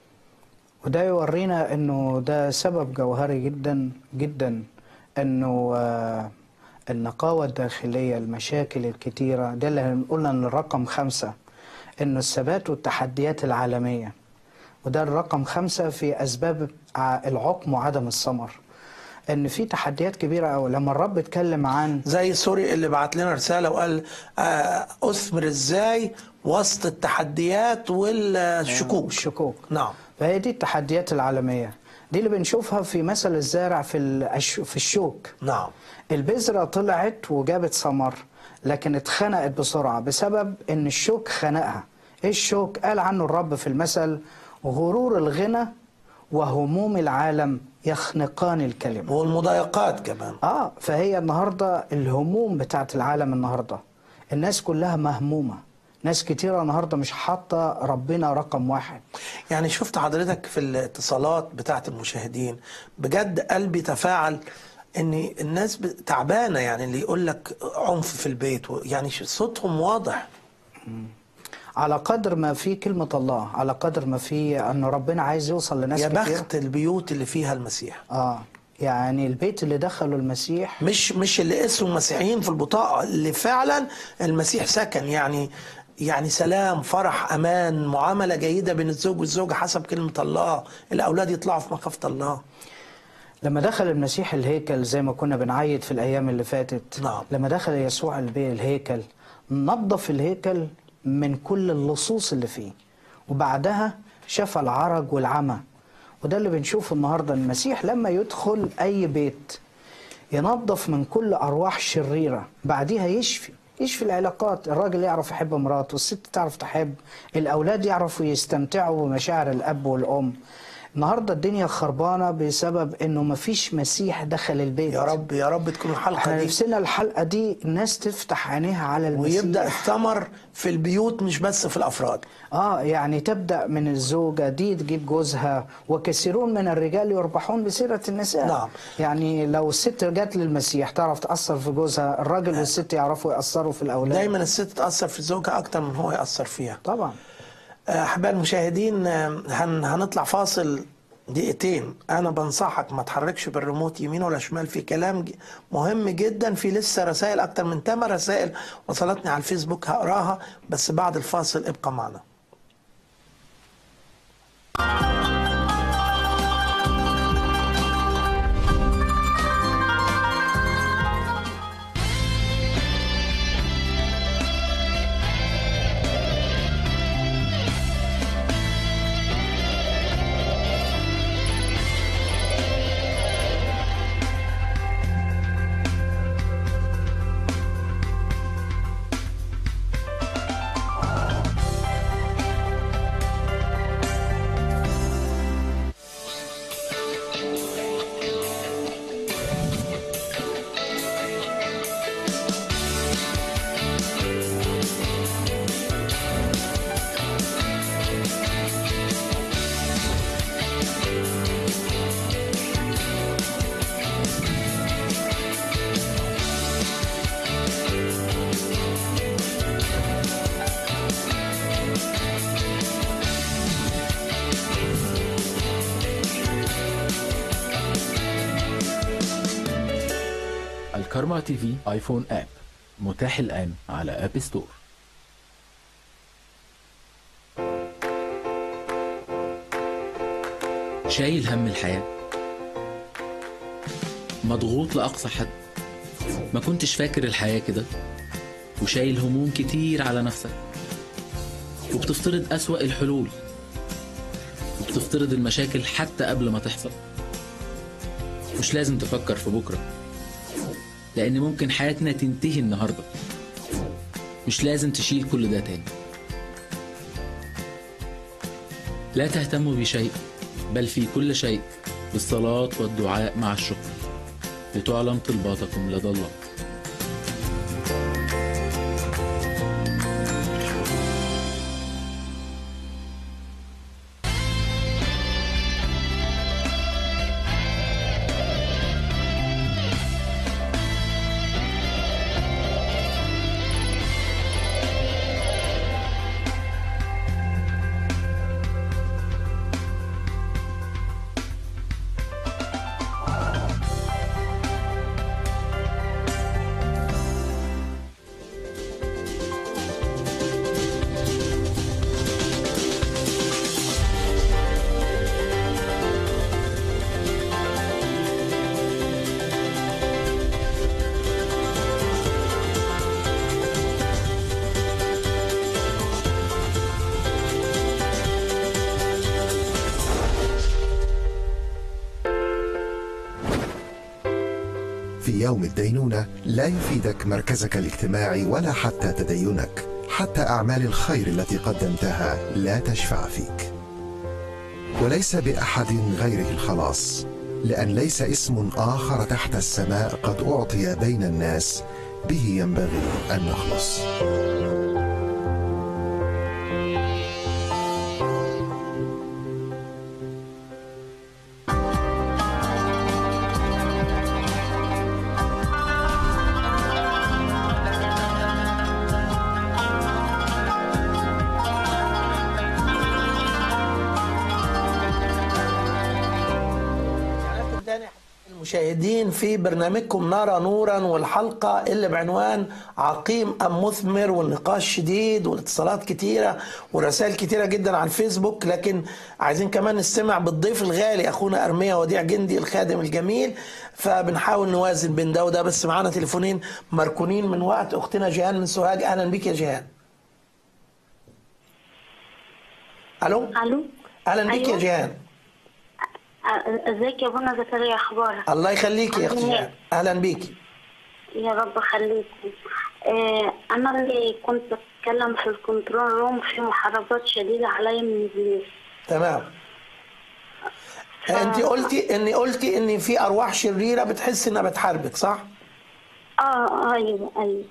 وده يورينا انه ده سبب جوهري جدا جدا انه آه، النقاوة الداخلية المشاكل الكتيرة ده اللي هنقولنا ان الرقم خمسة انه الثبات والتحديات العالمية وده الرقم خمسة في اسباب ع- العقم وعدم الثمر ان في تحديات كبيرة أوي لما الرب اتكلم عن زي سوري اللي بعت لنا رساله وقال آه، اثمر ازاي وسط التحديات والشكوك الشكوك نعم فهي دي التحديات العالمية دي اللي بنشوفها في مثل الزارع في الأش- في الشوك نعم البذرة طلعت وجابت ثمر لكن اتخنقت بسرعة بسبب ان الشوك خنقها ايه الشوك قال عنه الرب في المثل غرور الغنى وهموم العالم يخنقان الكلمة والمضايقات كمان اه فهي النهاردة الهموم بتاعت العالم النهاردة الناس كلها مهمومة ناس كتيرة النهاردة مش حاطة ربنا رقم واحد يعني شفت حضرتك في الاتصالات بتاعت المشاهدين بجد قلبي تفاعل ان الناس ب- تعبانه يعني اللي يقول لك عنف في البيت و- يعني ش- صوتهم واضح على قدر ما في كلمة الله على قدر ما في أن ربنا عايز يوصل لناس يا كتير بخت البيوت اللي فيها المسيح اه يعني البيت اللي دخله المسيح مش مش اللي اسمه مسيحيين في البطاقه اللي فعلا المسيح سكن يعني يعني سلام فرح امان معامله جيده بين الزوج والزوجه حسب كلمه الله الاولاد يطلعوا في مخافه الله لما دخل المسيح الهيكل زي ما كنا بنعيد في الأيام اللي فاتت نعم. لما دخل يسوع البي الهيكل نظف الهيكل من كل اللصوص اللي فيه وبعدها شفى العرج والعمى وده اللي بنشوفه النهارده المسيح لما يدخل أي بيت ينظف من كل أرواح شريرة بعديها يشفي يشفي العلاقات الراجل يعرف يحب مراته والست تعرف تحب الأولاد يعرفوا يستمتعوا بمشاعر الأب والأم النهارده الدنيا خربانه بسبب انه مفيش مسيح دخل البيت يا رب يا رب تكون الحلقه احنا دي نفسنا الحلقه دي الناس تفتح عينيها على المسيح ويبدا الثمر في البيوت مش بس في الافراد اه يعني تبدا من الزوجه دي تجيب جوزها وكثيرون من الرجال يربحون بسيره النساء نعم. يعني لو الست جت للمسيح تعرف تاثر في جوزها الراجل والست يعرفوا ياثروا في الاولاد دايما الست تاثر في زوجها اكتر من هو ياثر فيها طبعا احباء المشاهدين آه، هن هنطلع فاصل دقيقتين انا بنصحك ما تحركش بالريموت يمين ولا شمال في كلام ج- مهم جدا في لسه رسائل اكتر من 8 رسائل وصلتني على الفيسبوك هقراها بس بعد الفاصل ابقى معنا الكارما تي في ايفون اب متاح الآن على اب ستور شايل هم الحياة مضغوط لأقصى حد ما كنتش فاكر الحياة كده وشايل هموم كتير على نفسك وبتفترض أسوأ الحلول وبتفترض المشاكل حتى قبل ما تحصل مش لازم تفكر في بكرة لأن ممكن حياتنا تنتهي النهاردة مش لازم تشيل كل ده تاني لا تهتموا بشيء بل في كل شيء بالصلاة والدعاء مع الشكر لتعلم طلباتكم لدى الله في يوم الدينونة لا يفيدك مركزك الاجتماعي ولا حتى تدينك حتى أعمال الخير التي قدمتها لا تشفع فيك وليس بأحد غيره الخلاص لأن ليس اسم آخر تحت السماء قد أعطي بين الناس به ينبغي أن نخلص المشاهدين في برنامجكم نرى نورا والحلقة اللي بعنوان عقيم أم مثمر والنقاش شديد والاتصالات كتيرة ورسائل كتيرة جدا على الفيسبوك لكن عايزين كمان نستمع بالضيف الغالي أخونا أرميا وديع جندي الخادم الجميل فبنحاول نوازن بين ده وده بس معانا تليفونين مركونين من وقت أختنا جيهان من سوهاج أهلا بيك يا جيهان ألو الو أهلا بيك يا أيوة. جيهان أ- ازيك يا بنا زكريا اخبارك الله يخليك يا أختي أهلا. جيهان أهلا بيك يا رب خليكم آه انا اللي كنت بتكلم في الكنترول روم في محاربات شديده عليا من ابليس تمام انت قلتي اني قلتي ان في ارواح شريره بتحس انها بتحاربك صح اه ايوه ايوه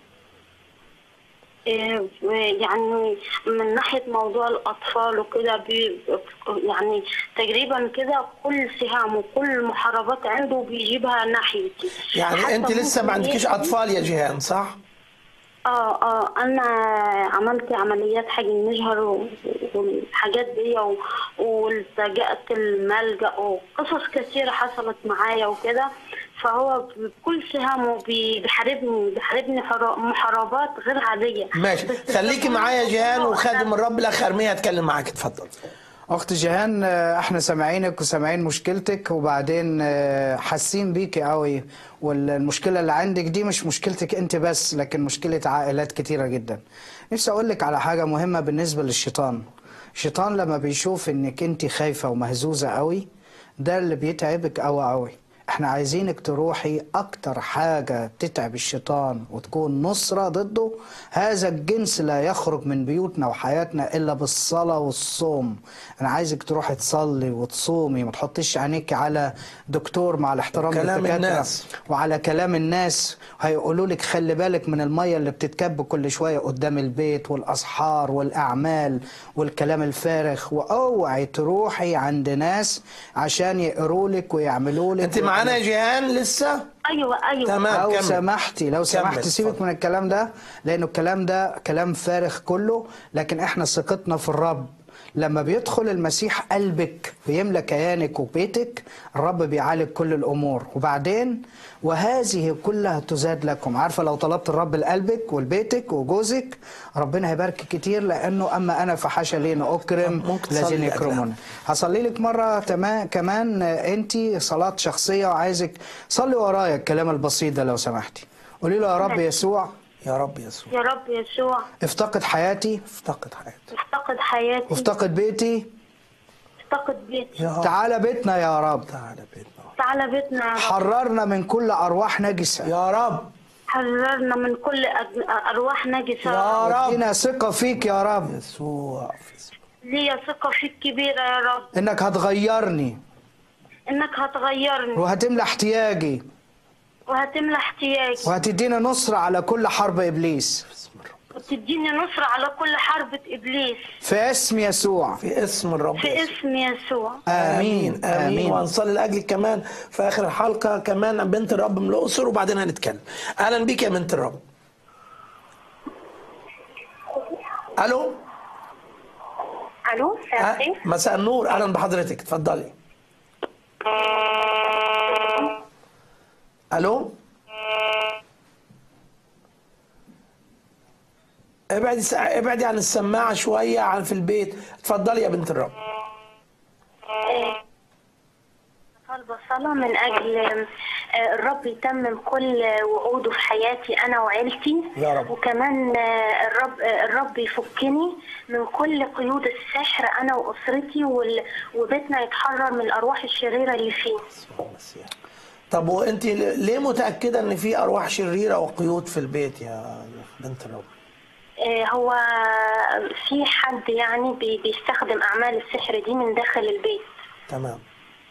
آه، يعني من ناحية موضوع الأطفال وكده بي يعني تقريبا كده كل سهام وكل محاربات عنده بيجيبها ناحيتي يعني حتى انت لسه ما ممكن عندكيش يجي- اطفال يا جيهان صح اه اه انا عملت عمليات حجم المجهر و- والحاجات دي و- والتجأت الملجأ وقصص كثيرة حصلت معايا وكده فهو بكل سهامه بي- بيحاربني بيحاربني حرا- محاربات غير عادية ماشي بس خليكي معايا يا جيهان أنا- وخادم الرب الاخ ارميا هتكلم معاك اتفضل اخت جيهان آه، احنا سامعينك وسامعين مشكلتك وبعدين آه، حاسين بيكي قوي والمشكله اللي عندك دي مش مشكلتك انت بس لكن مشكله عائلات كتيره جدا نفسي اقول لك على حاجه مهمه بالنسبه للشيطان الشيطان لما بيشوف انك انت خايفه ومهزوزه قوي ده اللي بيتعبك قوي قوي احنا عايزينك تروحي اكتر حاجة تتعب الشيطان وتكون نصرة ضده هذا الجنس لا يخرج من بيوتنا وحياتنا الا بالصلاة والصوم انا عايزك تروحي تصلي وتصومي ما تحطيش عينيك على دكتور مع الاحترام كلام للدكاترة الناس. وعلى كلام الناس هيقولوا لك خلي بالك من المية اللي بتتكب كل شوية قدام البيت والأسحار والأعمال والكلام الفارغ وأوعي تروحي عند ناس عشان يقروا لك ويعملوا لك انت معانا يا جيهان لسه ايوه ايوه تمام. لو كمل. سمحتي لو سمحتي كمل، سيبك اتفضل. من الكلام ده لأنه الكلام ده كلام فارغ كله لكن احنا ثقتنا في الرب لما بيدخل المسيح قلبك ويملى كيانك وبيتك الرب بيعالج كل الامور وبعدين وهذه كلها تزاد لكم عارفه لو طلبت الرب لقلبك ولبيتك وجوزك ربنا هيبارك كتير لانه اما انا فحاشا لي ان اكرم ممكن تصلي الذين لأجلها. يكرمون هصلي لك مره تمام كمان انت صلاه شخصيه وعايزك صلي ورايا الكلام البسيط ده لو سمحتي قولي له يا رب يسوع يا رب يسوع يا رب يسوع افتقد حياتي افتقد حياتي افتقد حياتي وافتقد بيتي افتقد بيتي يا رب تعالى بيتنا يا رب تعالى بيتنا تعالى بيتنا يا رب حررنا من كل ارواح نجسه يا رب حررنا من كل أج- أرواح نجسة يا رب ادينا ثقه فيك يا رب يسوع في اسمك. ليا ثقة فيك كبيرة يا رب انك هتغيرني إنك هتغيرني وهتملى احتياجي وهتملى احتياجي وهتدينا نصرة على كل حرب ابليس وتديني نصرة على كل حربة إبليس في اسم يسوع في اسم الرب في يسوع. اسم يسوع امين امين امين وهنصلي لاجلك كمان في اخر الحلقه كمان بنت الرب من الاقصر وبعدين هنتكلم اهلا بيك يا بنت الرب الو الو مساء أه، الخير مساء النور اهلا بحضرتك اتفضلي الو ابعدي س- ابعدي عن السماعه شويه عن في البيت اتفضلي يا بنت الرب طالبة صلاة من أجل آه، الرب يتمم كل وعوده في حياتي أنا وعيلتي يا رب. وكمان آه، الرب آه، الرب يفكني من كل قيود السحر أنا وأسرتي وال- وبيتنا يتحرر من الأرواح الشريرة اللي فيه المسيح. طب وانت ليه متاكده ان في ارواح شريره وقيود في البيت يا بنت الرب آه، هو في حد يعني بي- بيستخدم أعمال السحر دي من داخل البيت تمام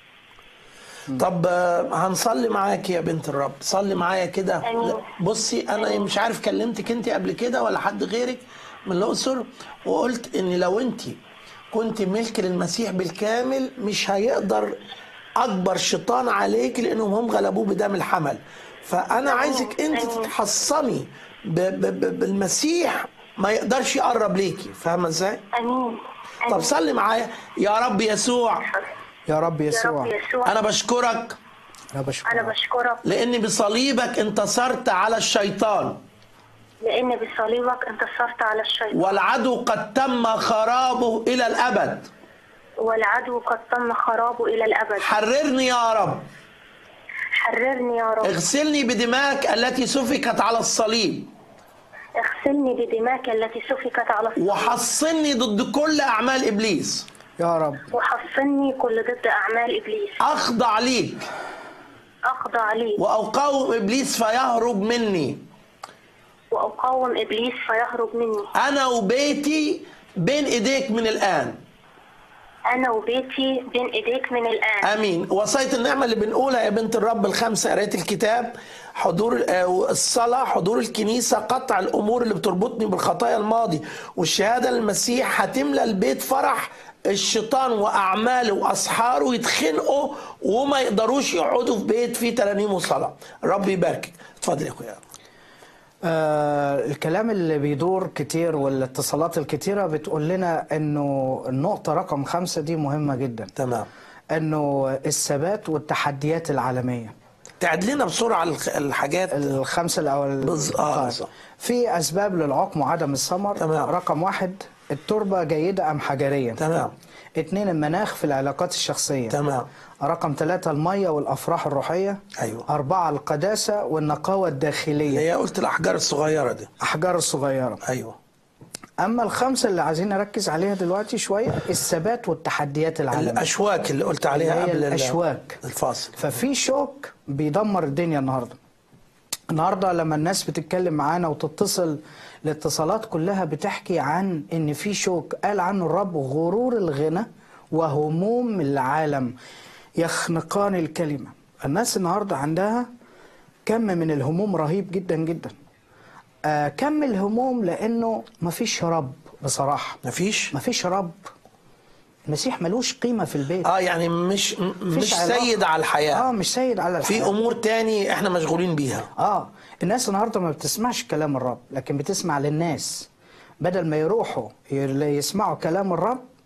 طب آه، هنصلي معاك يا بنت الرب صلي معايا كده آمين. لا، بصي انا مش عارف كلمتك انت قبل كده ولا حد غيرك من الاقصر وقلت ان لو انت كنت ملك للمسيح بالكامل مش هيقدر اكبر شيطان عليك لانهم هم غلبوه بدم الحمل فانا عايزك انت آمين. تتحصني ب- ب- ب- بالمسيح ما يقدرش يقرب ليكي فاهمه ازاي أمين طب أمين. صلي معايا يا رب يسوع يا رب يا يسوع رب يسوع انا بشكرك انا بشكرك أنا بشكرك لان بصليبك انتصرت على الشيطان لأن بصليبك انتصرت على الشيطان والعدو قد تم خرابه الى الابد والعدو قد تم خرابه إلى الأبد حررني يا رب حررني يا رب اغسلني بدماءك التي سفكت على الصليب اغسلني بدماك التي سفكت على الصليب وحصني ضد كل اعمال ابليس يا رب وحصني كل ضد أعمال إبليس اخضع ليك أخضع لي واقاوم ابليس فيهرب مني وأقاوم إبليس فيهرب مني انا وبيتي بين ايديك من الان أنا وبيتي بين إيديك من الآن امين وصيه النعمه اللي بنقولها يا بنت الرب الخمسه قرايه الكتاب حضور آه، الصلاه حضور الكنيسه قطع الامور اللي بتربطني بالخطايا الماضي والشهاده للمسيح هتملى البيت فرح الشيطان واعماله واسحاره يتخنقوا وما يقدروش يقعدوا في بيت فيه ترانيم وصلاه رب يباركك اتفضل يا اخويا آه الكلام اللي بيدور كتير والاتصالات الكتيرة بتقول لنا انه النقطة رقم خمسة دي مهمة جدا تمام انه الثبات والتحديات العالمية تعد لنا بسرعه الخ- الحاجات الخمسة الأول بز- آه، طيب. بالظبط. في أسباب للعقم وعدم الثمر تمام. رقم واحد التربة جيدة أم حجرية تمام اتنين المناخ في العلاقات الشخصية تمام رقم ثلاثة المية والأفراح الروحية أيوة. أربعة القداسة والنقاوة الداخلية هي قلت الاحجار الصغيره دي أحجار الصغيرة ايوه أما الخمسة اللي عايزين نركز عليها دلوقتي شوية الثبات والتحديات العالمية الاشواك اللي قلت عليها اللي هي قبل ال- الأشواك. الفاصل ففي شوك بيدمر الدنيا النهارده النهارده لما الناس بتتكلم معانا وتتصل الاتصالات كلها بتحكي عن ان في شوك قال عنه الرب غرور الغنى وهموم العالم يخنقان الكلمه الناس النهارده عندها كم من الهموم رهيب جدا جدا آه كم الهموم لانه مفيش رب بصراحه مفيش مفيش رب المسيح ملوش قيمه في البيت اه يعني مش م- مفيش مش علاقة. سيد على الحياه اه مش سيد على الحياه في امور تاني احنا مشغولين بيها اه الناس النهارده ما بتسمعش كلام الرب لكن بتسمع للناس بدل ما يروحوا يل- يسمعوا كلام الرب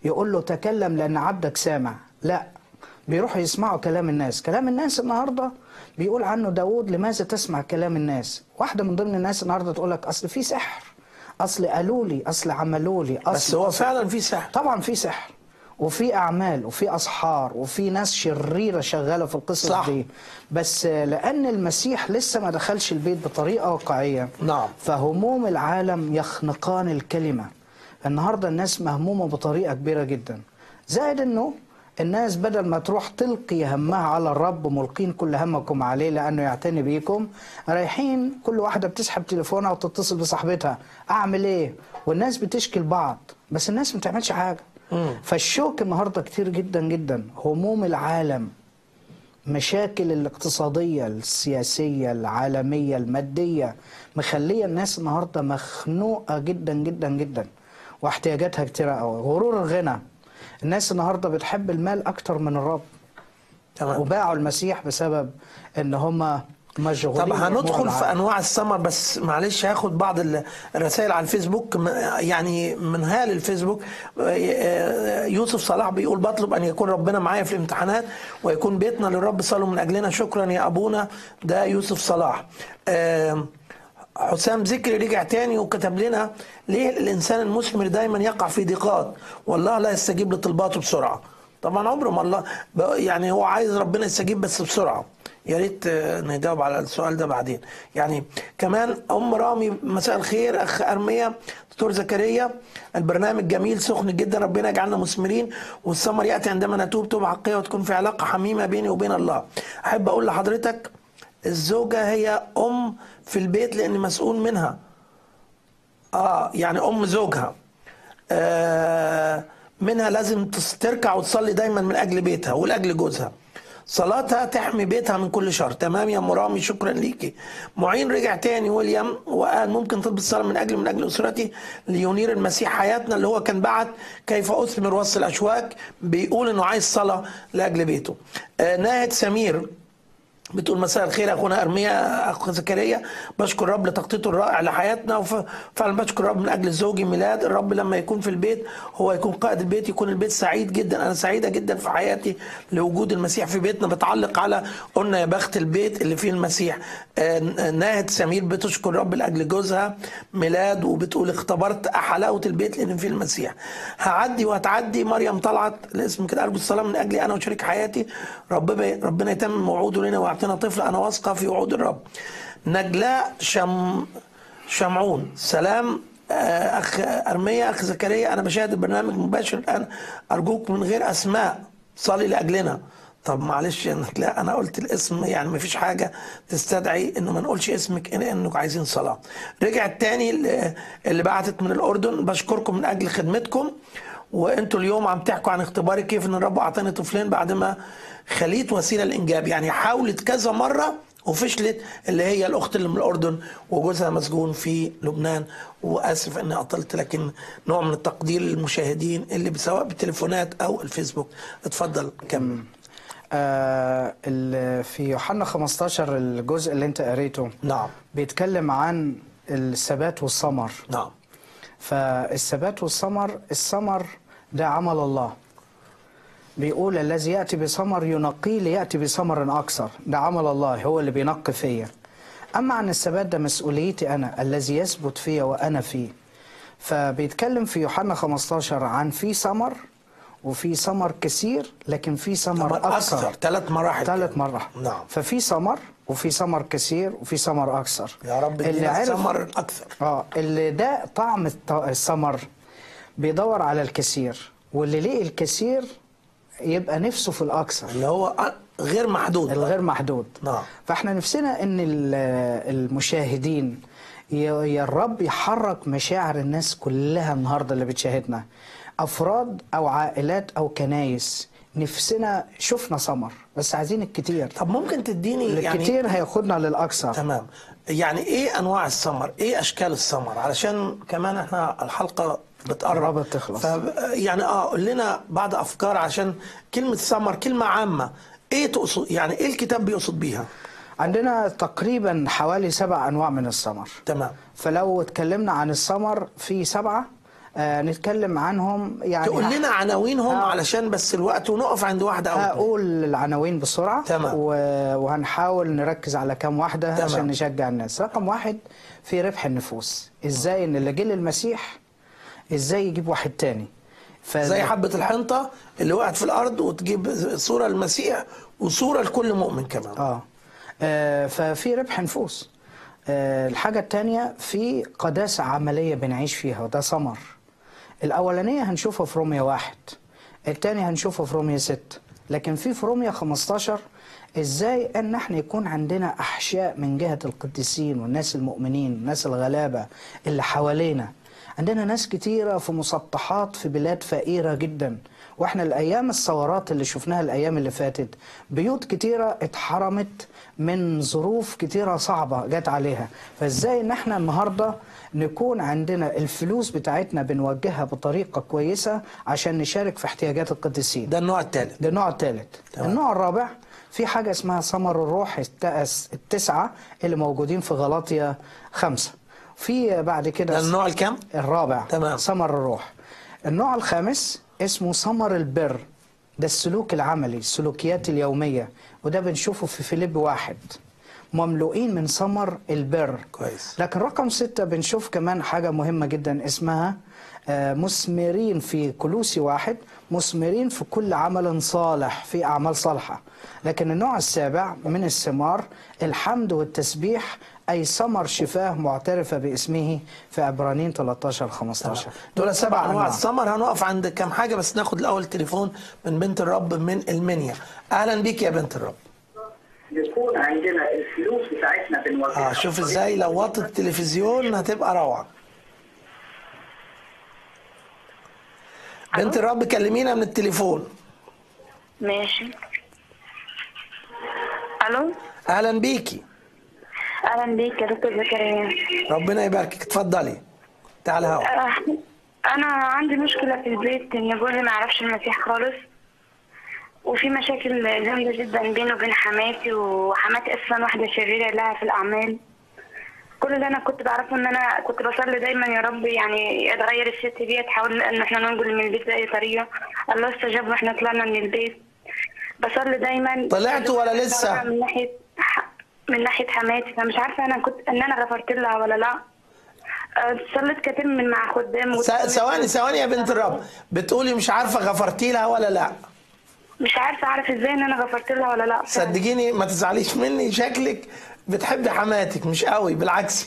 يقول له تكلم لان عبدك سامع لا بيروحوا يسمعوا كلام الناس كلام الناس النهارده بيقول عنه داود لماذا تسمع كلام الناس واحده من ضمن الناس النهارده تقول لك اصل في سحر اصل قالوا لي اصل عملوا لي اصل بس هو فعلا في سحر طبعا في سحر وفي اعمال وفي اسحار وفي ناس شريره شغاله في القصص صح. دي بس لان المسيح لسه ما دخلش البيت بطريقه واقعيه نعم. فهموم العالم يخنقان الكلمه النهارده الناس مهمومه بطريقه كبيره جدا زائد انه الناس بدل ما تروح تلقي همها على الرب ملقين كل همكم عليه لانه يعتني بيكم رايحين كل واحده بتسحب تليفونها وتتصل بصاحبتها اعمل ايه والناس بتشكي لبعض بس الناس ما بتعملش حاجه فالشوك النهارده كتير جدا جدا هموم العالم مشاكل الاقتصادية السياسية العالمية المادية مخلية الناس النهاردة مخنوقة جدا جدا جدا واحتياجاتها كتيرة قوي غرور الغنى الناس النهاردة بتحب المال أكتر من الرب تمام وباعوا المسيح بسبب ان هم مشغولين طب بأمور هندخل في العالم. انواع الثمر بس معلش هاخد بعض ال- الرسائل على الفيسبوك م- يعني من هال الفيسبوك آه، يوسف صلاح بيقول بطلب ان يكون ربنا معايا في الامتحانات ويكون بيتنا للرب صلوا من اجلنا شكرا يا ابونا ده يوسف صلاح آه، حسام ذكري رجع تاني وكتب لنا ليه الانسان المثمر دايما يقع في ضيقات والله لا يستجيب لطلباته بسرعه طبعا عمره ما الله ب- يعني هو عايز ربنا يستجيب بس بسرعه يا ريت آه، نجاوب على السؤال ده بعدين يعني كمان ام رامي مساء الخير اخ ارميه دكتور زكريا البرنامج جميل سخن جدا ربنا يجعلنا مثمرين والثمر ياتي عندما نتوب توبه حقيقيه وتكون في علاقه حميمه بيني وبين الله احب اقول لحضرتك الزوجه هي ام في البيت لان مسؤول منها اه يعني ام زوجها آه منها لازم تس- تركع وتصلي دايما من اجل بيتها ولاجل جوزها صلاتها تحمي بيتها من كل شر تمام يا مرامي شكرا ليكي معين رجع تاني ويليام وقال ممكن تطلب الصلاه من اجل من اجل اسرتي لينير المسيح حياتنا اللي هو كان بعت كيف اثمر وسط الاشواك بيقول انه عايز صلاه لاجل بيته آه ناهد سمير بتقول مساء الخير يا اخونا ارميا اخو زكريا بشكر الرب لتخطيطه الرائع لحياتنا وفعلا بشكر الرب من اجل زوجي ميلاد الرب لما يكون في البيت هو يكون قائد البيت يكون البيت سعيد جدا انا سعيده جدا في حياتي لوجود المسيح في بيتنا بتعلق على قلنا يا بخت البيت اللي فيه المسيح آه، ناهد سمير بتشكر الرب لاجل جوزها ميلاد وبتقول اختبرت حلاوه البيت لان فيه المسيح هعدي وهتعدي مريم طلعت الاسم كده ارجو الصلاه من اجلي انا وشريك حياتي ربنا ربنا يتمم وعوده لنا ويعطينا طفل انا واثقه في وعود الرب نجلاء شم شمعون سلام آه، اخ ارميه اخ زكريا انا بشاهد البرنامج مباشر الان ارجوك من غير اسماء صلي لاجلنا طب معلش يا نجلاء انا قلت الاسم يعني ما فيش حاجه تستدعي انه ما نقولش اسمك إن- انك عايزين صلاه رجعت تاني اللي- اللي بعتت من الاردن بشكركم من اجل خدمتكم وانتوا اليوم عم تحكوا عن اختباري كيف ان الرب اعطاني طفلين بعد ما خليت وسيله للانجاب يعني حاولت كذا مره وفشلت اللي هي الاخت اللي من الاردن وجوزها مسجون في لبنان واسف اني اطلت لكن نوع من التقدير للمشاهدين اللي سواء بالتليفونات او الفيسبوك اتفضل كمل آه ال- في يوحنا 15 الجزء اللي انت قريته نعم بيتكلم عن الثبات والثمر نعم فالثبات والثمر الثمر ده عمل الله بيقول الذي يأتي بثمر ينقيه ليأتي بثمر أكثر ده عمل الله هو اللي بينقي فيا أما عن الثبات ده مسؤوليتي أنا الذي يثبت فيا وأنا فيه فبيتكلم في يوحنا 15 عن في ثمر وفي ثمر كثير لكن في ثمر ثمر أكثر أكثر ثلاث مراحل ثلاث كده. مراحل نعم ففي ثمر وفي ثمر كثير وفي ثمر أكثر يا رب اللي ادينا عرف الثمر الاكثر اه اللي ده طعم الط- الثمر بيدور على الكثير واللي لقي الكثير يبقى نفسه في الاكثر اللي هو أ- غير محدود الغير محدود نعم. فاحنا نفسنا ان ال- المشاهدين ي- يا الرب يحرك مشاعر الناس كلها النهارده اللي بتشاهدنا افراد او عائلات او كنايس نفسنا شفنا ثمر بس عايزين الكتير طب ممكن تديني يعني الكتير هياخدنا للاكثر تمام يعني ايه انواع الثمر ايه اشكال الثمر علشان كمان احنا الحلقه بتقرب قربت تخلص. ف يعني اه قول لنا بعض افكار عشان كلمه ثمر كلمه عامه ايه تقصد يعني ايه الكتاب بيقصد بيها عندنا تقريبا حوالي سبع انواع من الثمر تمام فلو اتكلمنا عن الثمر في سبعة آه نتكلم عنهم يعني تقول لنا عناوينهم آه. علشان بس الوقت ونقف عند واحده او اتنين. هقول العناوين بسرعة تمام. و- وهنحاول نركز على كام واحدة تمام. عشان نشجع الناس رقم واحد في ربح النفوس ازاي ان اللي جه للمسيح ازاي يجيب واحد تاني ف- زي حبه الحنطه اللي وقعت في الارض وتجيب صوره للمسيح وصوره لكل مؤمن كمان اه آه، ففي ربح نفوس آه، الحاجة التانية في قداسة عملية بنعيش فيها وده ثمر الأولانية هنشوفها في رومية واحد التانية هنشوفها في رومية ستة لكن في في رومية 15 ازاي ان احنا يكون عندنا احشاء من جهة القديسين والناس المؤمنين الناس الغلابة اللي حوالينا عندنا ناس كتيرة في مسطحات في بلاد فقيرة جدا واحنا الايام الثورات اللي شفناها الايام اللي فاتت بيوت كتيرة اتحرمت من ظروف كتيرة صعبة جت عليها فازاي ان احنا النهاردة نكون عندنا الفلوس بتاعتنا بنوجهها بطريقة كويسة عشان نشارك في احتياجات القديسين ده النوع الثالث ده النوع الثالث تمام. النوع الرابع في حاجة اسمها ثمر الروح التأس التسعة اللي موجودين في غلاطيا خمسة في بعد كده ده النوع الكام الرابع تمام. ثمر الروح النوع الخامس اسمه ثمر البر ده السلوك العملي السلوكيات اليومية وده بنشوفه في فيليب واحد مملوئين من ثمر البر كويس. لكن رقم ستة بنشوف كمان حاجة مهمة جدا اسمها آه، مثمرين في كلوسي واحد مثمرين في كل عمل صالح في أعمال صالحة لكن النوع السابع من الثمار الحمد والتسبيح أي ثمر شفاه معترفة باسمه في عبرانيين 13 15 دول سبع انواع الثمر هنقف عند كام حاجه بس ناخد الاول تليفون من بنت الرب من المنيا اهلا بيك يا بنت الرب يكون عندنا الفلوس بتاعتنا بنوجهها اه شوف ازاي لو وطت التلفزيون هتبقى روعه بنت الرب كلمينا من التليفون ماشي الو اهلا بيكي اهلا بيك يا دكتور زكريا ربنا يباركك اتفضلي تعالى هوا آه، انا عندي مشكله في البيت ان جوزي ما يعرفش المسيح خالص وفي مشاكل جامده جدا بيني وبين حماتي وحماتي اصلا واحده شريره لها في الاعمال كل اللي انا كنت بعرفه ان انا كنت بصلي دايما يا رب يعني اتغير الست دي تحاول ان احنا ننقل من البيت باي طريقه الله استجاب واحنا طلعنا من البيت بصلي دايما طلعتوا ولا لسه؟ من ناحيه ح- من ناحيه حماتي فمش عارفه انا كنت ان انا غفرت لها ولا لا آه، صليت كتير من مع خدام س- ثواني ثواني يا بنت الرب بتقولي مش عارفه غفرتي لها ولا لا مش عارفه اعرف ازاي ان انا غفرت لها ولا لا صدقيني ما تزعليش مني شكلك بتحبي حماتك مش قوي بالعكس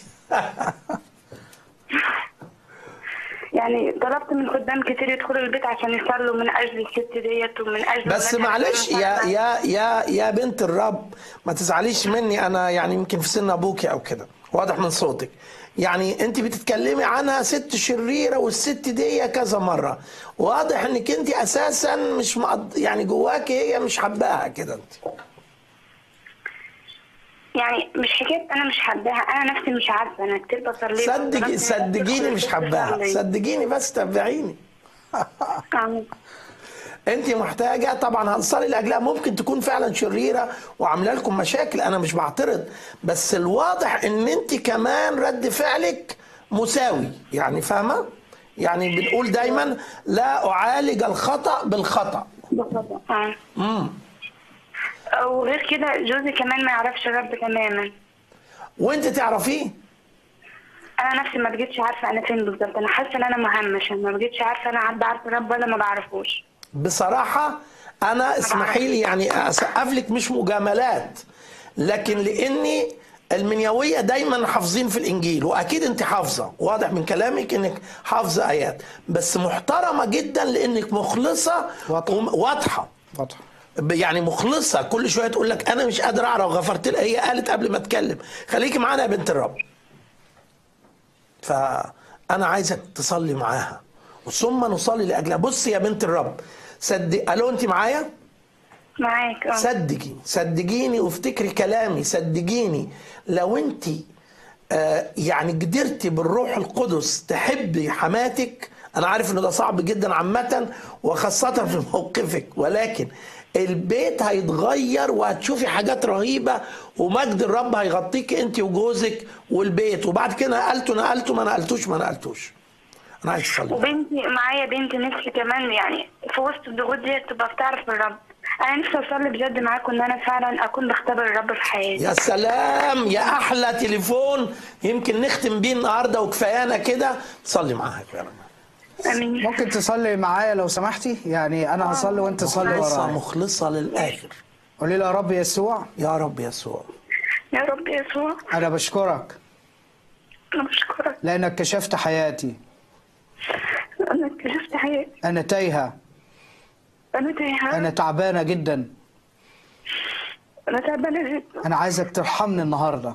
يعني طلبت من خدام كتير يدخلوا البيت عشان يصلوا من اجل الست ديت ومن اجل بس ولادها. معلش يا يا يا يا بنت الرب ما تزعليش مني انا يعني يمكن في سن ابوكي او كده واضح من صوتك يعني انت بتتكلمي عنها ست شريره والست دي كذا مره واضح انك انت اساسا مش مقض... يعني جواكي هي مش حباها كده انت يعني مش حكايه انا مش حباها انا نفسي مش عارفه انا كتير بصلي صدقي صدقيني مش حباها صدقيني بس تبعيني آه. انت محتاجه طبعا هنصلي لاجلها ممكن تكون فعلا شريره وعامله لكم مشاكل انا مش بعترض بس الواضح ان انت كمان رد فعلك مساوي يعني فاهمه يعني بنقول دايما لا اعالج الخطا بالخطا بخطأ. اه امم وغير كده جوزي كمان ما يعرفش الرب تماما وانت تعرفيه انا نفسي ما بقيتش عارفه انا فين بالظبط انا حاسه ان انا مهمشه ما بقيتش عارفه انا بعرف الرب ولا ما بعرفوش بصراحة أنا اسمحي لي يعني أسقف لك مش مجاملات لكن لأني المنيوية دايما حافظين في الإنجيل وأكيد أنت حافظة واضح من كلامك إنك حافظة آيات بس محترمة جدا لأنك مخلصة واضحة. وم- واضحة واضح ب- يعني مخلصة كل شوية تقول لك أنا مش قادر أعرف غفرت لها هي قالت قبل ما أتكلم خليكي معانا يا بنت الرب فأنا عايزك تصلي معاها ثم نصلي لأجلها بصي يا بنت الرب صدق ألو أنت معايا؟ معاك اه صدقي صدقيني وافتكري كلامي صدقيني لو انت آه يعني قدرتي بالروح القدس تحبي حماتك انا عارف ان ده صعب جدا عامه وخاصه في موقفك ولكن البيت هيتغير وهتشوفي حاجات رهيبه ومجد الرب هيغطيك انت وجوزك والبيت وبعد كده نقلتوا نقلتوا ما نقلتوش ما نقلتوش انا عايز اصلي وبنتي معايا بنت نفسي كمان يعني في وسط الضغوط دي تبقى بتعرف الرب انا نفسي اصلي بجد معاكم ان انا فعلا اكون بختبر الرب في حياتي يا سلام يا احلى تليفون يمكن نختم بيه النهارده وكفايانا كده صلي معاك يا رب امين ممكن تصلي معايا لو سمحتي يعني انا هصلي وانت تصلي مخلصه ورايا مخلصه للاخر قولي له يا رب يسوع يا رب يسوع يا رب يسوع انا بشكرك انا بشكرك لانك كشفت حياتي انا اكتشفت حياتي انا تايهه انا تايهه انا تعبانه جدا انا تعبانه جدا انا عايزك ترحمني النهارده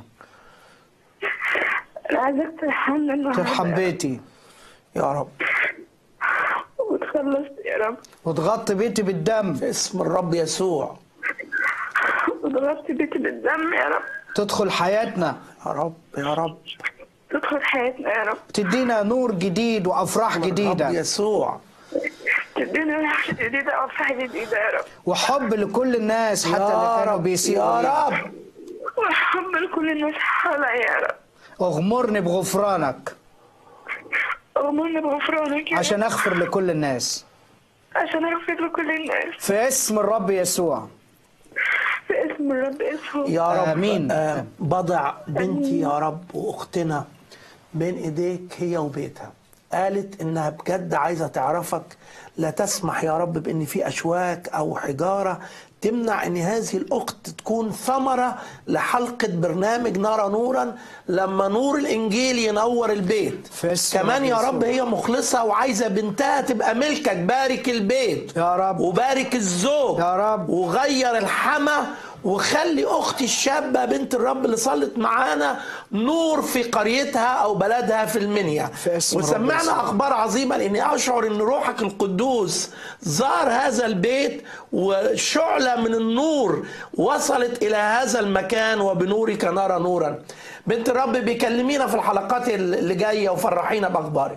انا عايزك ترحمني النهارده ترحم بيتي يا رب وتخلص يا رب وتغطي بيتي بالدم في اسم الرب يسوع وتغطي بيتي بالدم يا رب تدخل حياتنا يا رب يا رب تدخل حياتنا يا رب تدينا نور جديد وافراح رب جديده يسوع تدينا روح جديدة أو فرحة جديدة يا رب وحب لكل الناس حتى اللي يا كانوا رب بيسيئوا لي. يا رب وحب لكل الناس حواليا يا رب اغمرني بغفرانك أغمرني بغفرانك يا رب عشان اغفر لكل الناس عشان أغفر لكل الناس في اسم الرب يسوع في اسم الرب اسمه يا رب آمين. آه بضع بنتي يا رب واختنا بين ايديك هي وبيتها قالت انها بجد عايزه تعرفك لا تسمح يا رب بان في اشواك او حجاره تمنع ان هذه الاخت تكون ثمره لحلقه برنامج نرى نورا لما نور الانجيل ينور البيت في اسم كمان يا يسوع. رب هي مخلصه وعايزه بنتها تبقى ملكك بارك البيت يا رب. وبارك الزوج يا رب. وغير الحما وخلي اختي الشابه بنت الرب اللي صلت معانا نور في قريتها او بلدها في المنيا في اسم الرب وسمعنا يسوع. اخبار عظيمه لاني اشعر ان روحك القدوس زار هذا البيت وشعله من النور وصلت الى هذا المكان وبنورك نرى نورا بنت الرب بيكلمينا في الحلقات اللي جايه وفرحينا باخبارك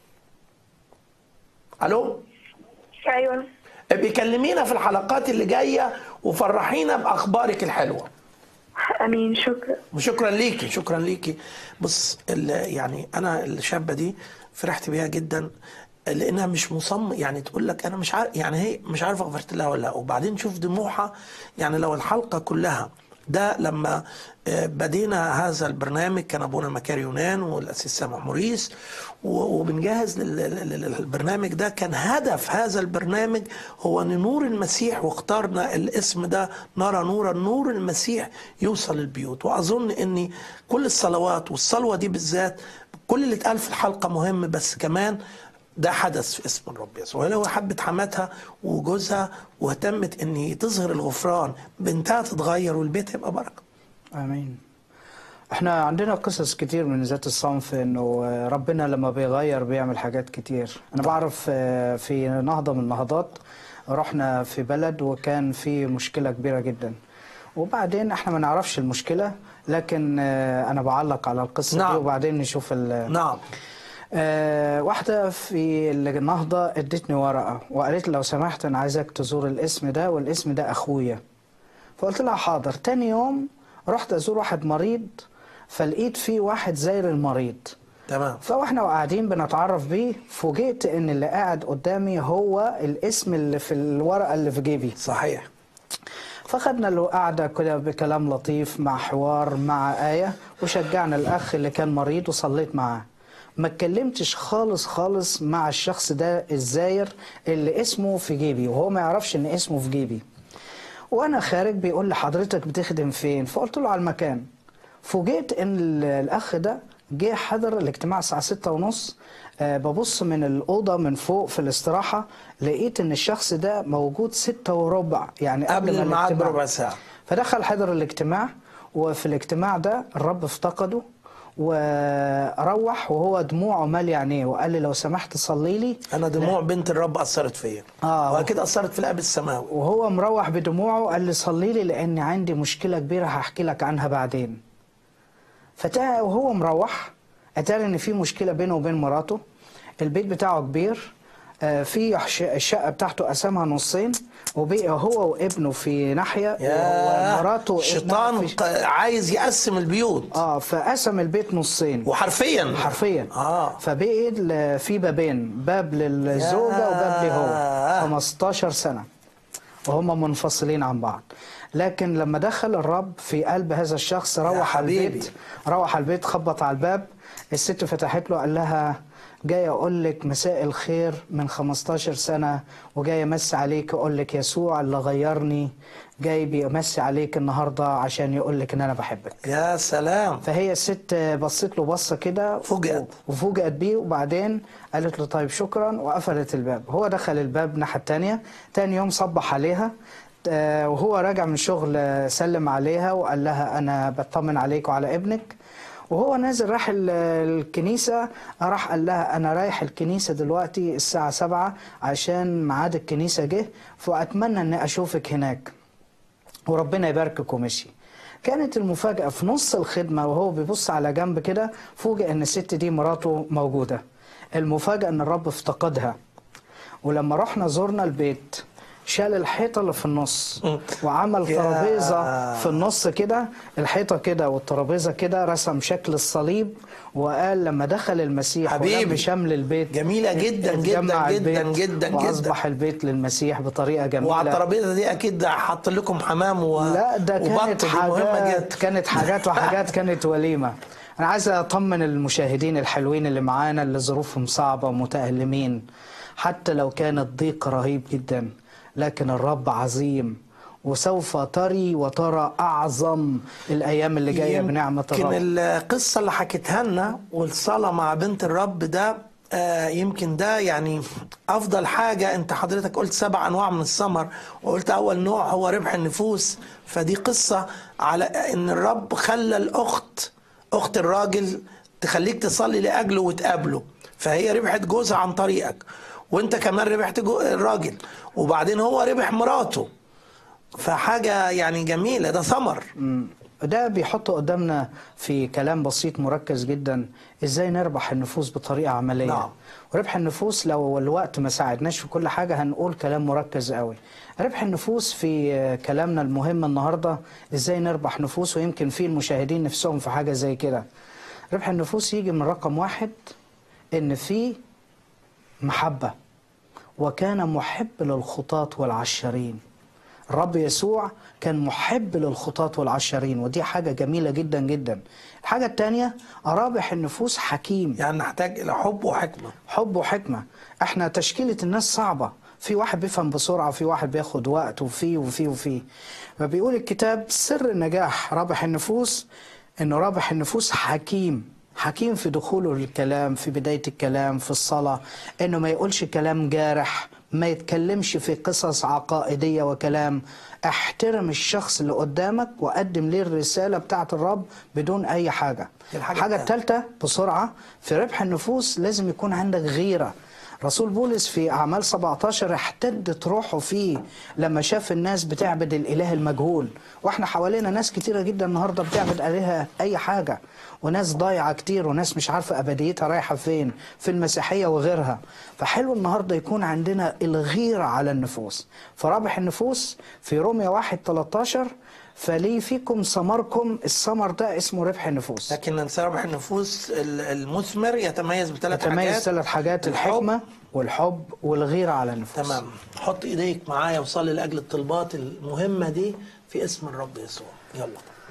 الو أيوة بيكلمينا في الحلقات اللي جايه وفرحينا باخبارك الحلوه أمين شكرا وشكرا ليكي شكرا ليكي بص ال- يعني انا الشابه دي فرحت بيها جدا لانها مش مصمم يعني تقول لك انا مش عارف يعني هي مش عارفه غفرت لها ولا لا وبعدين شوف دموعها يعني لو الحلقه كلها ده لما آه، بدينا هذا البرنامج كان ابونا مكاري يونان والاسيس سامح موريس و- وبنجهز لل- لل- للبرنامج ده كان هدف هذا البرنامج هو ان نور المسيح واخترنا الاسم ده نرى نورا نور المسيح يوصل البيوت واظن ان كل الصلوات والصلوه دي بالذات كل اللي اتقال في الحلقه مهم بس كمان ده حدث في اسم الرب يسوع ولو حبت حماتها وجوزها واهتمت ان تظهر الغفران بنتها تتغير والبيت يبقى بركه امين احنا عندنا قصص كتير من ذات الصنف انه ربنا لما بيغير بيعمل حاجات كتير انا بعرف آه، في نهضة من النهضات رحنا في بلد وكان في مشكلة كبيرة جدا وبعدين احنا ما نعرفش المشكلة لكن آه، انا بعلق على القصة نعم. دي وبعدين نشوف ال- نعم آه، واحدة في النهضة ادتني ورقة وقالت لي لو سمحت أنا عايزك تزور الاسم ده والاسم ده أخويا فقلت لها حاضر تاني يوم رحت أزور واحد مريض فلقيت فيه واحد زاير المريض تمام فواحنا قاعدين بنتعرف بيه فوجئت ان اللي قاعد قدامي هو الاسم اللي في الورقة اللي في جيبي صحيح فخدنا له قعدة كده بكلام لطيف مع حوار مع آية وشجعنا الأخ اللي كان مريض وصليت معاه ما اتكلمتش خالص خالص مع الشخص ده الزاير اللي اسمه في جيبي وهو ما يعرفش ان اسمه في جيبي وانا خارج بيقول لي حضرتك بتخدم فين فقلت له على المكان فوجئت ان ال- الاخ ده جه حضر الاجتماع الساعه ستة ونص آه ببص من الأوضة من فوق في الاستراحة لقيت إن الشخص ده موجود ستة وربع يعني قبل, قبل ما الميعاد الاجتماع. بربع ساعه فدخل حضر الاجتماع وفي الاجتماع ده الرب افتقده وروح وهو دموعه مالي عينيه وقال لي لو سمحت صلي لي انا دموع بنت الرب اثرت فيا آه. واكيد اثرت في الاب السماوي وهو مروح بدموعه قال لي صلي لي لان عندي مشكله كبيره هحكي لك عنها بعدين فتا وهو مروح اتاري ان في مشكله بينه وبين مراته البيت بتاعه كبير آه، في ش- الشقه بتاعته قسمها نصين وبقي هو وابنه في ناحيه يا ومراته وابنها الشيطان في- ق- عايز يقسم البيوت اه فقسم البيت نصين وحرفيا حرفيا اه فبقي ال- في بابين باب للزوجه وباب ليه هو 15 سنه وهم منفصلين عن بعض لكن لما دخل الرب في قلب هذا الشخص روح حبيبي. البيت روح البيت خبط على الباب الست فتحت له قال لها جاي اقول لك مساء الخير من 15 سنه وجاي امسي عليك اقول لك يسوع اللي غيرني جاي بيمسي عليك النهارده عشان يقول لك ان انا بحبك يا سلام فهي الست بصت له بصه كده فوجئت. وفوجئت بيه وبعدين قالت له طيب شكرا وقفلت الباب هو دخل الباب الناحيه الثانيه تاني يوم صبح عليها آه، وهو راجع من الشغل آه، سلم عليها وقال لها انا بطمن عليك وعلى ابنك وهو نازل راح ال- الكنيسة راح قال لها أنا رايح الكنيسة دلوقتي الساعة سبعة عشان ميعاد الكنيسة جه فأتمنى أني أشوفك هناك وربنا يباركك ومشي كانت المفاجأة في نص الخدمة وهو بيبص على جنب كده فوجئ ان الست دي مراته موجودة المفاجأة ان الرب افتقدها ولما رحنا زرنا البيت شال الحيطة اللي في النص وعمل يا. ترابيزة في النص كده الحيطة كده والترابيزة كده رسم شكل الصليب وقال لما دخل المسيح حبيبي. ولم شمل البيت جميلة جدا جدا اتجمع جدا البيت جدا جدا وأصبح البيت للمسيح بطريقة جميلة وعلى الترابيزه دي اكيد حط لكم حمام و... لا ده وبط كانت دي مهمه حاجات جدا كانت حاجات وحاجات كانت وليمة أنا عايز أطمن المشاهدين الحلوين اللي معانا اللي ظروفهم صعبة ومتألمين حتى لو كان الضيق رهيب جدا لكن الرب عظيم وسوف تري وترى أعظم الأيام اللي جاية بنعمة يمكن الرب القصه اللي حكيتها لنا والصلاه مع بنت الرب ده آه، يمكن ده يعني افضل حاجه انت حضرتك قلت سبع انواع من الثمر وقلت اول نوع هو ربح النفوس فدي قصه على ان الرب خلى الاخت اخت الراجل تخليك تصلي لاجله وتقابله فهي ربحت جوزها عن طريقك وانت كمان ربحت جو- الراجل وبعدين هو ربح مراته فحاجه يعني جميله ده ثمر مم. ده بيحط قدامنا في كلام بسيط مركز جدا ازاي نربح النفوس بطريقه عمليه نعم. وربح النفوس لو الوقت ما ساعدناش في كل حاجه هنقول كلام مركز قوي ربح النفوس في آه، كلامنا المهم النهارده ازاي نربح نفوس ويمكن في المشاهدين نفسهم في حاجه زي كده ربح النفوس يجي من رقم واحد ان في محبه وكان محب للخطاة والعشارين الرب يسوع كان محب للخطاة والعشارين ودي حاجة جميلة جدا جدا الحاجة التانية أرابح النفوس حكيم يعني نحتاج الى حب وحكمه حب وحكمة احنا تشكيلة الناس صعبة في واحد بيفهم بسرعة وفي واحد بياخد وقت وفي وفي وفي فبيقول الكتاب سر النجاح رابح النفوس انه رابح النفوس حكيم حكيم في دخوله للكلام في بداية الكلام في الصلاة انه ما يقولش كلام جارح ما يتكلمش في قصص عقائدية وكلام احترم الشخص اللي قدامك وقدم ليه الرسالة بتاعت الرب بدون اي حاجة دي الحاجة الحاجة التانية. الثالثة بسرعة في ربح النفوس لازم يكون عندك غيرة رسول بولس في أعمال 17 احتدت روحه فيه لما شاف الناس بتعبد الإله المجهول وإحنا حوالينا ناس كتيرة جدا النهاردة بتعبد آلهة أي حاجة وناس ضايعة كتير وناس مش عارفة أبديتها رايحة فين في المسيحية وغيرها فحلو النهاردة يكون عندنا الغيرة على النفوس فرابح النفوس في روميا 1 13 فلي فيكم ثمركم الثمر ده اسمه ربح النفوس لكن ربح النفوس ال- المثمر يتميز بثلاث حاجات يتميز ثلاث حاجات الحب. الحكمة والحب والغيرة على النفوس تمام حط ايديك معايا وصلي لاجل الطلبات المهمه دي في اسم الرب يسوع يلا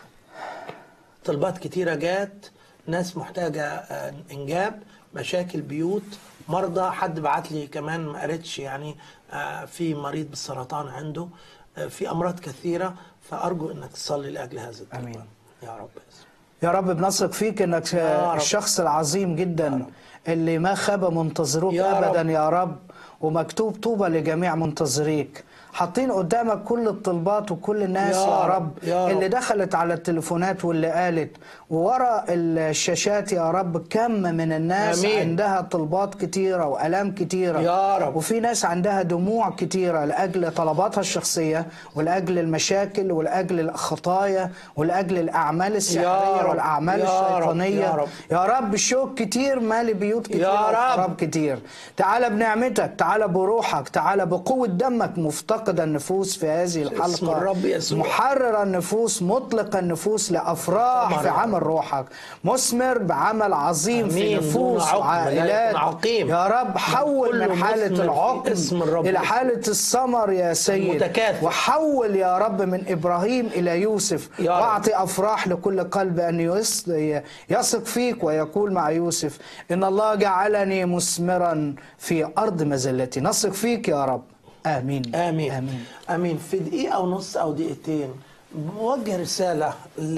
طلبات كتيره جات ناس محتاجه آه، انجاب مشاكل بيوت مرضى حد بعت لي كمان ما قريتش يعني آه، في مريض بالسرطان عنده آه، في امراض كثيره فارجو انك تصلي لاجل هذا الطلبات آمين. يا رب يسوع يا رب بنثق فيك انك يا رب. الشخص العظيم جدا اللي ما خاب منتظروك يا رب. ابدا يا رب ومكتوب طوبى لجميع منتظريك حاطين قدامك كل الطلبات وكل الناس يا يا, رب، رب, يا رب. اللي دخلت على التليفونات واللي قالت وورا الشاشات يا رب كم من الناس آمين. عندها طلبات كتيرة وألام كتيرة يا رب. وفي ناس عندها دموع كتيرة لأجل طلباتها الشخصية ولأجل المشاكل ولأجل الخطايا ولأجل الأعمال السحرية رب، والأعمال يا رب، الشيطانية يا رب. يا رب شوك كتير مالي بيوت كتير يا رب. وخراب كتير تعال بنعمتك تعال تعالى بروحك تعالى بقوة دمك مفتقد النفوس في هذه الحلقة اسم الرب يسوع. محرر النفوس مطلق النفوس لأفراح طبعاً. في عمل روحك مثمر بعمل عظيم في آمين. دون نفوس عقم. لا وعائلات يكون عقيم. يا رب حول كل من حالة مثمر في العقم اسم الرب إلى يسوع. حالة الثمر يا سيد متكافئ. وحول يا رب من إبراهيم إلى يوسف يا رب. واعطي أفراح لكل قلب أن يس- يثق فيك ويقول مع يوسف إن الله جعلني مثمرا في أرض مزلتي نثق فيك يا رب آمين امين آمين امين في دقيقه ونص او دقيقتين وجه رساله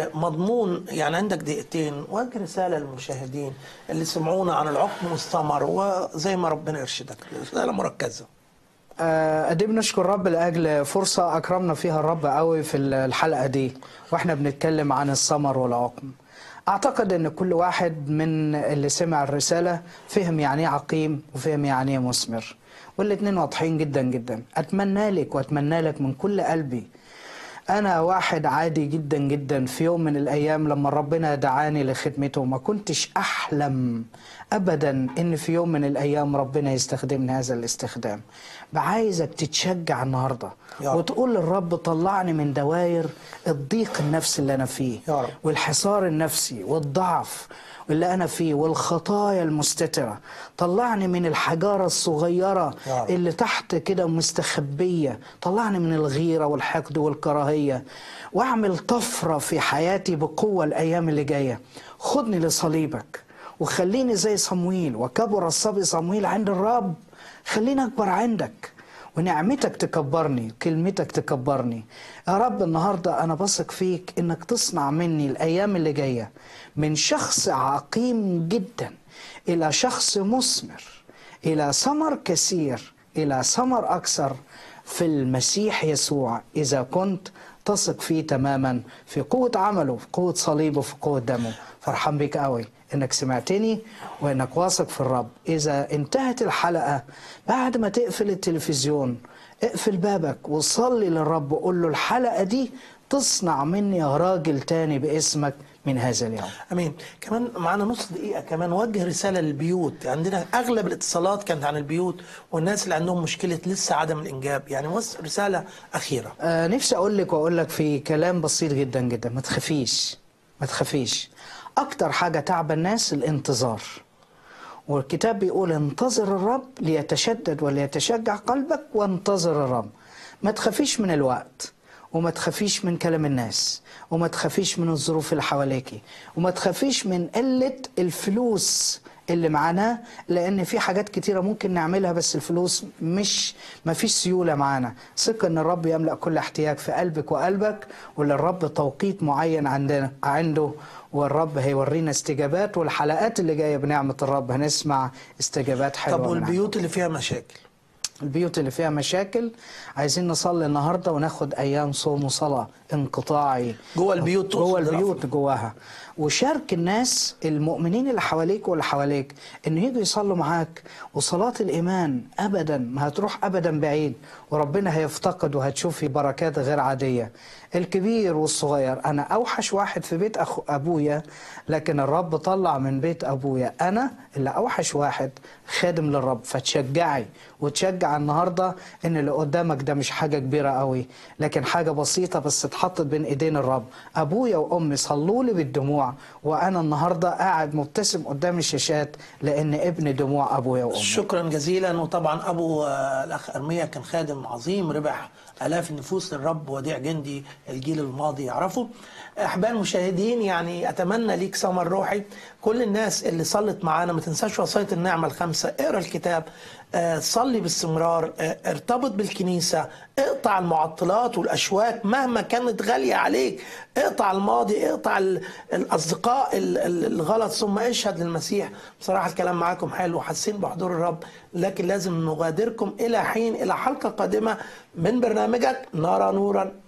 مضمون يعني عندك دقيقتين وجه رساله للمشاهدين اللي سمعونا عن العقم والثمر وزي ما ربنا يرشدك رساله مركزه آه، قد إيه بنشكر رب لاجل فرصه اكرمنا فيها الرب قوي في الحلقه دي واحنا بنتكلم عن الثمر والعقم اعتقد ان كل واحد من اللي سمع الرساله فهم يعني ايه عقيم وفهم يعني ايه مثمر والاتنين واضحين جدا جدا اتمنى لك واتمنى لك من كل قلبي أنا واحد عادي جدا جدا في يوم من الأيام لما ربنا دعاني لخدمته ما كنتش أحلم أبدا إن في يوم من الأيام ربنا يستخدمني هذا الاستخدام بعايزك تتشجع النهاردة يا رب. وتقول للرب طلعني من دوائر الضيق النفسي اللي أنا فيه يا رب. والحصار النفسي والضعف اللي أنا فيه والخطايا المستترة طلعني من الحجارة الصغيرة يا رب. اللي تحت كده مستخبية طلعني من الغيرة والحقد والكراهية واعمل طفرة في حياتي بقوة الأيام اللي جاية خدني لصليبك وخليني زي صمويل وكبر الصبي صمويل عند الرب خليني أكبر عندك ونعمتك تكبرني وكلمتك تكبرني يا رب النهاردة أنا بثق فيك إنك تصنع مني الأيام اللي جاية من شخص عقيم جدا إلى شخص مثمر إلى ثمر كثير إلى ثمر أكثر في المسيح يسوع إذا كنت تثق فيه تماما في قوة عمله في قوة صليبه في قوة دمه فرحان بيك قوي انك سمعتني وانك واثق في الرب اذا انتهت الحلقة بعد ما تقفل التلفزيون اقفل بابك وصلي للرب وقول له الحلقة دي تصنع مني يا راجل تاني باسمك من هذا اليوم امين كمان معانا نص دقيقه كمان وجه رساله للبيوت عندنا اغلب الاتصالات كانت عن البيوت والناس اللي عندهم مشكله لسه عدم الانجاب يعني وص رساله اخيره آه نفسي اقول لك واقول لك في كلام بسيط جدا جدا ما تخافيش ما تخافيش اكتر حاجه تعب الناس الانتظار والكتاب بيقول انتظر الرب ليتشدد وليتشجع قلبك وانتظر الرب ما تخافيش من الوقت وما تخافيش من كلام الناس وما تخافيش من الظروف اللي حواليكي وما تخافيش من قلة الفلوس اللي معانا لان في حاجات كتيره ممكن نعملها بس الفلوس مش ما فيش سيوله معانا ثق ان الرب يملا كل احتياج في قلبك وقلبك وللرب توقيت معين عندنا عنده والرب هيورينا استجابات والحلقات اللي جايه بنعمه الرب هنسمع استجابات حلوه طب من عنده. والبيوت اللي فيها مشاكل البيوت اللي فيها مشاكل عايزين نصلي النهارده وناخد ايام صوم وصلاه انقطاعي جوه البيوت جوه تقصد البيوت جواها وشارك الناس المؤمنين اللي حواليك واللي حواليك ان يجوا يصلوا معاك وصلاه الايمان ابدا ما هتروح ابدا بعيد وربنا هيفتقد وهتشوفي بركات غير عاديه الكبير والصغير انا اوحش واحد في بيت أخو ابويا لكن الرب طلع من بيت ابويا انا اللي اوحش واحد خادم للرب فتشجعي وتشجع النهارده ان اللي قدامك ده مش حاجه كبيره قوي لكن حاجه بسيطه بس اتحطت بين ايدين الرب ابويا وامي صلوا لي بالدموع وانا النهارده قاعد مبتسم قدام الشاشات لان ابن دموع ابويا وامي شكرا جزيلا وطبعا ابو آه، الاخ ارميا كان خادم عظيم ربح الاف النفوس للرب وديع جندي الجيل الماضي يعرفه احباء المشاهدين يعني اتمنى ليك ثمر روحي كل الناس اللي صلت معانا ما تنساش وصايه النعمه الخمسه اقرا الكتاب آه، صلي باستمرار آه، ارتبط بالكنيسه اقطع المعطلات والاشواك مهما كانت غاليه عليك اقطع الماضي اقطع ال- الاصدقاء ال- ال- الغلط ثم اشهد للمسيح بصراحه الكلام معاكم حلو وحاسين بحضور الرب لكن لازم نغادركم الى حين الى حلقه قادمه من برنامجك نرى نورا